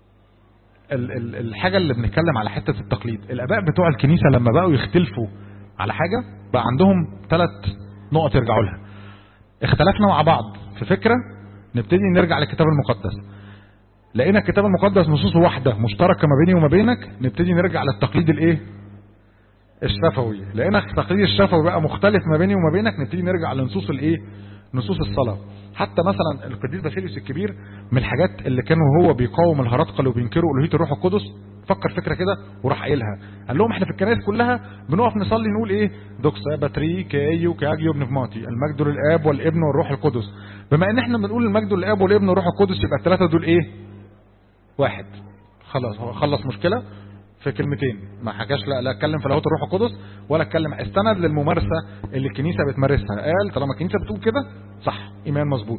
ال- ال- الحاجه اللي بنتكلم على حته التقليد الاباء بتوع الكنيسه لما بقوا يختلفوا على حاجه بقى عندهم ثلاث نقط يرجعوا لها اختلفنا مع بعض في فكره نبتدي نرجع للكتاب المقدس لقينا الكتاب المقدس نصوصه واحده مشتركه ما بيني وما بينك نبتدي نرجع للتقليد الايه الشفوي لقينا التقليد الشفوي بقى مختلف ما بيني وما بينك نبتدي نرجع لنصوص الايه نصوص الصلاه حتى مثلا القديس باسيليوس الكبير من الحاجات اللي كانوا هو بيقاوم الهرطقه وبينكروا الوهيه الروح القدس فكر فكره كده وراح قايلها قال لهم احنا في الكنائس كلها بنقف نصلي نقول ايه دوكسا باتري كايو كاجيو بنفماتي المجد للاب والابن والروح القدس بما ان احنا بنقول المجد للاب والابن والروح القدس يبقى الثلاثه دول ايه واحد خلاص هو خلص مشكله في كلمتين ما حكاش لا لا اتكلم في لاهوت الروح القدس ولا اتكلم استند للممارسه اللي الكنيسه بتمارسها قال طالما الكنيسه بتقول كده صح ايمان مظبوط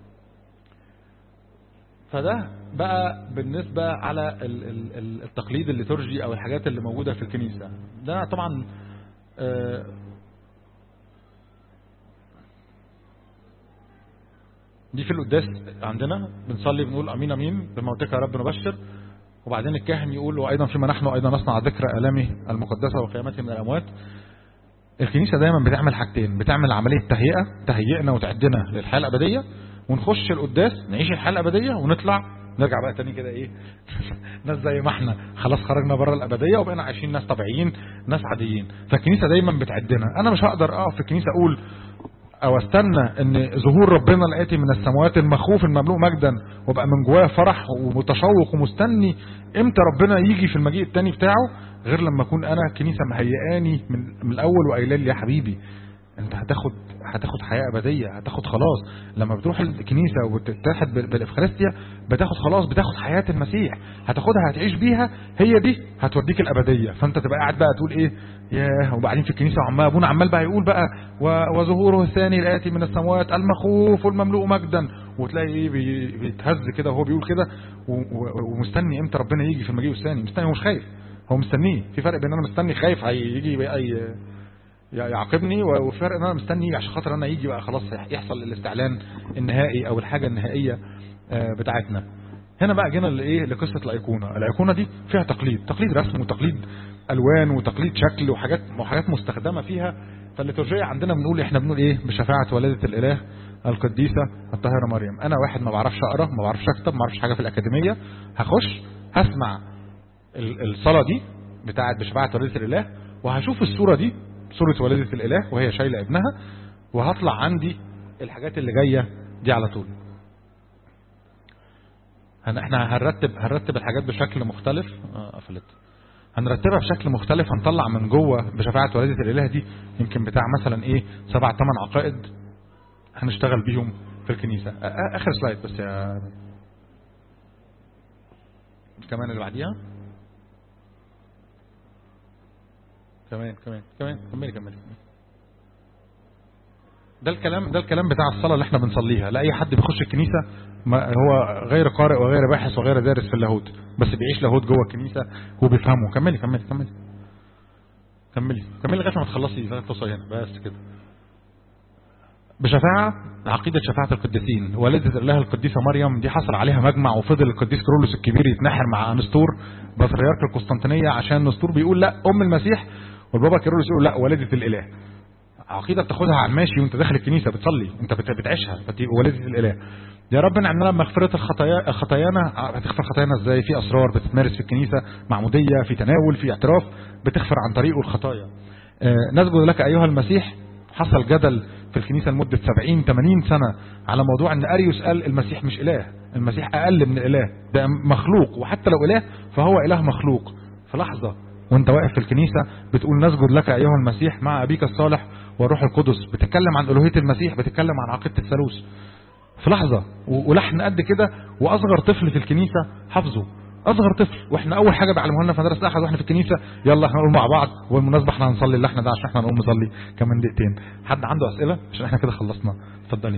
فده بقى بالنسبه على ال- ال- ال- التقليد الليتورجي او الحاجات اللي موجوده في الكنيسه ده طبعا آه، دي في القداس عندنا بنصلي بنقول امين امين بموتك يا رب نبشر وبعدين الكاهن يقول وايضا فيما نحن ايضا نصنع ذكر الامه المقدسه وقيامته من الاموات الكنيسه دايما بتعمل حاجتين بتعمل عمليه تهيئه تهيئنا وتعدنا للحياه الابديه ونخش القداس نعيش الحياه الابديه ونطلع نرجع بقى تاني كده ايه ناس زي ما احنا خلاص خرجنا بره الابديه وبقينا عايشين ناس طبيعيين ناس عاديين فالكنيسه دايما بتعدنا انا مش هقدر اقف في الكنيسه اقول او استنى ان ظهور ربنا الاتي من السماوات المخوف المملوء مجدا وابقى من جوايا فرح ومتشوق ومستني امتى ربنا يجي في المجيء التاني بتاعه غير لما اكون انا كنيسه مهيئاني من, من الاول وقايله لي يا حبيبي انت هتاخد هتاخد حياه ابديه هتاخد خلاص لما بتروح الكنيسه وتتحد بال- بالافخارستيا بتاخد خلاص بتاخد حياه المسيح هتاخدها هتعيش بيها هي دي هتوديك الابديه فانت تبقى قاعد بقى تقول ايه ياه وبعدين في الكنيسه عمال ابونا عمال بقى يقول بقى و- وظهوره الثاني الاتي من السماوات المخوف والمملوء مجدا وتلاقي ايه بي- بيتهز كده وهو بيقول كده و- و- ومستني امتى ربنا يجي في المجيء الثاني مستني هو مش خايف هو مستنيه في فرق بين انا مستني خايف هيجي بقى ي- يعاقبني وفرق ان انا مستني يجي عشان خاطر انا يجي بقى خلاص يحصل الاستعلان النهائي او الحاجه النهائيه آه، بتاعتنا هنا بقى جينا لايه لقصه الايقونه الايقونه دي فيها تقليد تقليد رسم وتقليد الوان وتقليد شكل وحاجات وحاجات مستخدمه فيها فالليتورجيه عندنا بنقول احنا بنقول ايه بشفاعه والده الاله القديسه الطاهره مريم انا واحد ما بعرفش اقرا ما بعرفش اكتب ما بعرفش حاجه في الاكاديميه هخش هسمع ال- الصلاه دي بتاعت بشفاعه والده الاله وهشوف الصوره دي صوره والده الاله وهي شايله ابنها وهطلع عندي الحاجات اللي جايه دي على طول هن احنا هنرتب هنرتب الحاجات بشكل مختلف اه قفلت هنرتبها بشكل مختلف هنطلع من جوه بشفاعة والدة الإله دي يمكن بتاع مثلا ايه سبع ثمان عقائد هنشتغل بيهم في الكنيسة آ- آ- آخر سلايد بس يا كمان اللي بعديها كمان كمان كمان كملي كملي ده الكلام ده الكلام بتاع الصلاة اللي احنا بنصليها لا اي حد بيخش الكنيسة ما هو غير قارئ وغير باحث وغير دارس في اللاهوت بس بيعيش لاهوت جوه الكنيسة وبيفهمه كملي كملي كملي كملي كملي لغايه ما تخلصي لغايه ما توصلي هنا بس كده بشفاعة عقيدة شفاعة القديسين والدة الله القديسة مريم دي حصل عليها مجمع وفضل القديس كرولوس الكبير يتنحر مع نستور بطريرك القسطنطينية عشان نستور بيقول لا أم المسيح والبابا كيرلس يقول لا والدة الإله عقيدة بتاخدها على الماشي وانت داخل الكنيسة بتصلي انت بت- بتعيشها فتبقى والدة الإله يا رب نعم لنا مغفرة الخطايا خطايانا هتغفر خطايانا ازاي في أسرار بتتمارس في الكنيسة معمودية في تناول في اعتراف بتغفر عن طريقه الخطايا آه، نسجد لك أيها المسيح حصل جدل في الكنيسة لمدة 70 80 سنة على موضوع ان اريوس قال المسيح مش اله المسيح اقل من الاله ده مخلوق وحتى لو اله فهو اله مخلوق في لحظة وانت واقف في الكنيسة بتقول نسجد لك ايها المسيح مع ابيك الصالح والروح القدس بتتكلم عن الوهية المسيح بتتكلم عن عقيدة الثالوث في لحظة و- ولحن قد كده واصغر طفل في الكنيسة حافظه اصغر طفل واحنا اول حاجه بيعلموها لنا في مدرسه الاحد واحنا في الكنيسه يلا احنا نقول مع بعض وبالمناسبه احنا هنصلي اللحن ده عشان احنا نقوم نصلي كمان دقيقتين حد عنده اسئله عشان احنا كده خلصنا اتفضلي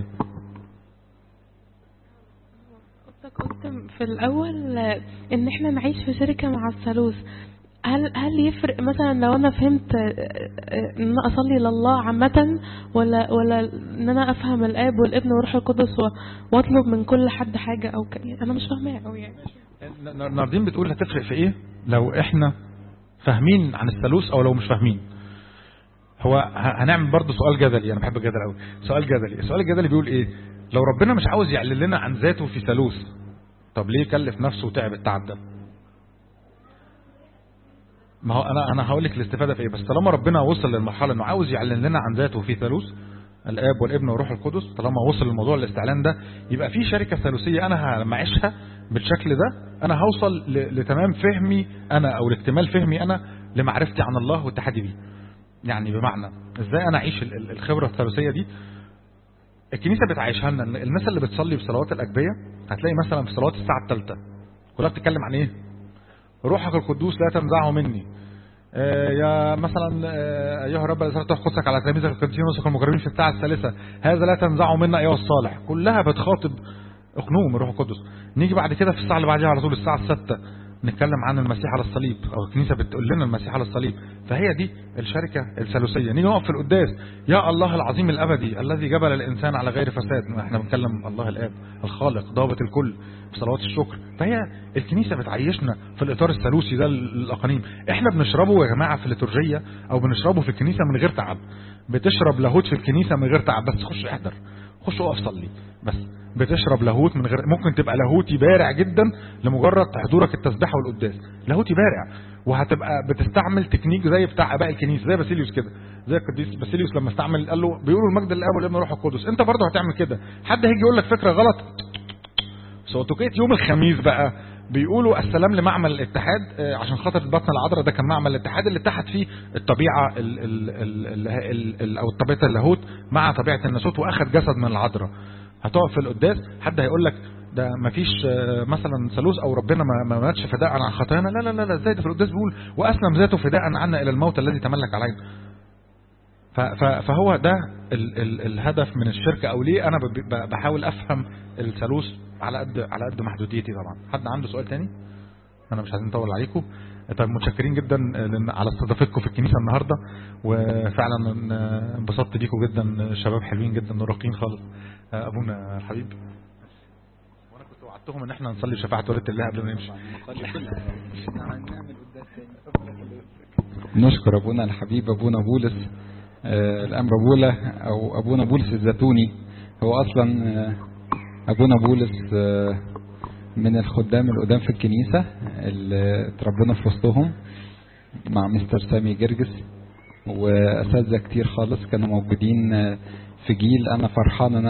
قلت قلت في الأول آه، إن إحنا نعيش في شركة مع الثالوث هل هل يفرق مثلا لو أنا فهمت آه، آه، إن أنا أصلي لله عامة ولا ولا إن أنا أفهم الآب والابن والروح القدس و- وأطلب من كل حد حاجة أو كده أنا مش فاهماها أوي يعني ن- ناردين بتقول هتفرق في ايه لو احنا فاهمين عن الثالوث او لو مش فاهمين هو ه- هنعمل برضه سؤال جدلي انا بحب الجدل قوي سؤال جدلي السؤال الجدلي بيقول ايه لو ربنا مش عاوز يعلن لنا عن ذاته في ثالوث طب ليه كلف نفسه وتعب التعب ده ما هو انا انا هقول لك الاستفاده في ايه بس طالما ربنا وصل للمرحله انه عاوز يعلن لنا عن ذاته في ثالوث الاب والابن والروح القدس طالما وصل للموضوع الاستعلان ده يبقى في شركه ثالوثيه انا لما اعيشها بالشكل ده انا هوصل ل- لتمام فهمي انا او لاكتمال فهمي انا لمعرفتي عن الله واتحادي بيه يعني بمعنى ازاي انا اعيش ال- ال- الخبره الثالوثيه دي الكنيسه بتعيشها لنا إن الناس اللي بتصلي بصلوات الاجبيه هتلاقي مثلا في صلوات الساعه الثالثه كلها بتتكلم عن ايه روحك القدوس لا تنزعه مني آه، يا مثلا آه، ايها الرب الذي تروح قدسك على تلاميذك القديسين وسط المقربين في الساعه الثالثه هذا لا تنزعه منا ايها الصالح كلها بتخاطب اقنوم الروح القدس نيجي بعد كده في الساعه اللي بعديها على طول الساعه السادسه نتكلم عن المسيح على الصليب او الكنيسه بتقول لنا المسيح على الصليب فهي دي الشركه الثالوثيه نيجي نقف في القداس يا الله العظيم الابدي الذي جبل الانسان على غير فساد احنا بنتكلم الله الاب الخالق ضابط الكل بصلوات الشكر فهي الكنيسه بتعيشنا في الاطار الثالوثي ده للاقانيم احنا بنشربه يا جماعه في الليتورجيه او بنشربه في الكنيسه من غير تعب بتشرب لاهوت في الكنيسه من غير تعب بس خش احضر خش اقف صلي بس بتشرب لاهوت من غير ممكن تبقى لاهوتي بارع جدا لمجرد حضورك التسبيحه والقداس لاهوتي بارع وهتبقى بتستعمل تكنيك زي بتاع اباء الكنيسه زي باسيليوس كده زي القديس باسيليوس لما استعمل قال له بيقولوا المجد للاب والابن والروح القدس انت برضه هتعمل كده حد هيجي يقول لك فكره غلط سوتوكيت يوم الخميس بقى بيقولوا السلام لمعمل الاتحاد آه، عشان خاطر البطن العذراء ده كان معمل الاتحاد اللي اتحد فيه الطبيعه ال ال ال ال ال ال او طبيعه اللاهوت مع طبيعه الناسوت واخد جسد من العذراء هتقف في القداس حد هيقول لك ده مفيش آه، مثلا ثالوث او ربنا ما ما ماتش فداء عن خطايانا لا لا لا لا ازاي ده في القداس بيقول واسلم ذاته فداء عنا الى الموت الذي تملك علينا ف- ف- فهو ده ال ال الهدف من الشركه او ليه انا ب- ب- بحاول افهم الثالوث على قد على قد محدوديتي طبعا حد عنده سؤال تاني انا مش عايزين نطول عليكم طيب متشكرين جدا لأن- على استضافتكم في الكنيسه النهارده وفعلا ان- انبسطت بيكم جدا شباب حلوين جدا وراقيين خالص ابونا الحبيب وانا كنت وعدتهم ان احنا نصلي شفاعه وليله الله قبل ما نمشي نشكر ابونا الحبيب ابونا بولس آه، الامر بولا او ابونا بولس الزيتوني هو اصلا آه، ابونا بولس آه، من الخدام القدام في الكنيسه اللي اتربينا في وسطهم مع مستر سامي جرجس واساتذه كتير خالص كانوا موجودين آه، في جيل انا فرحان ان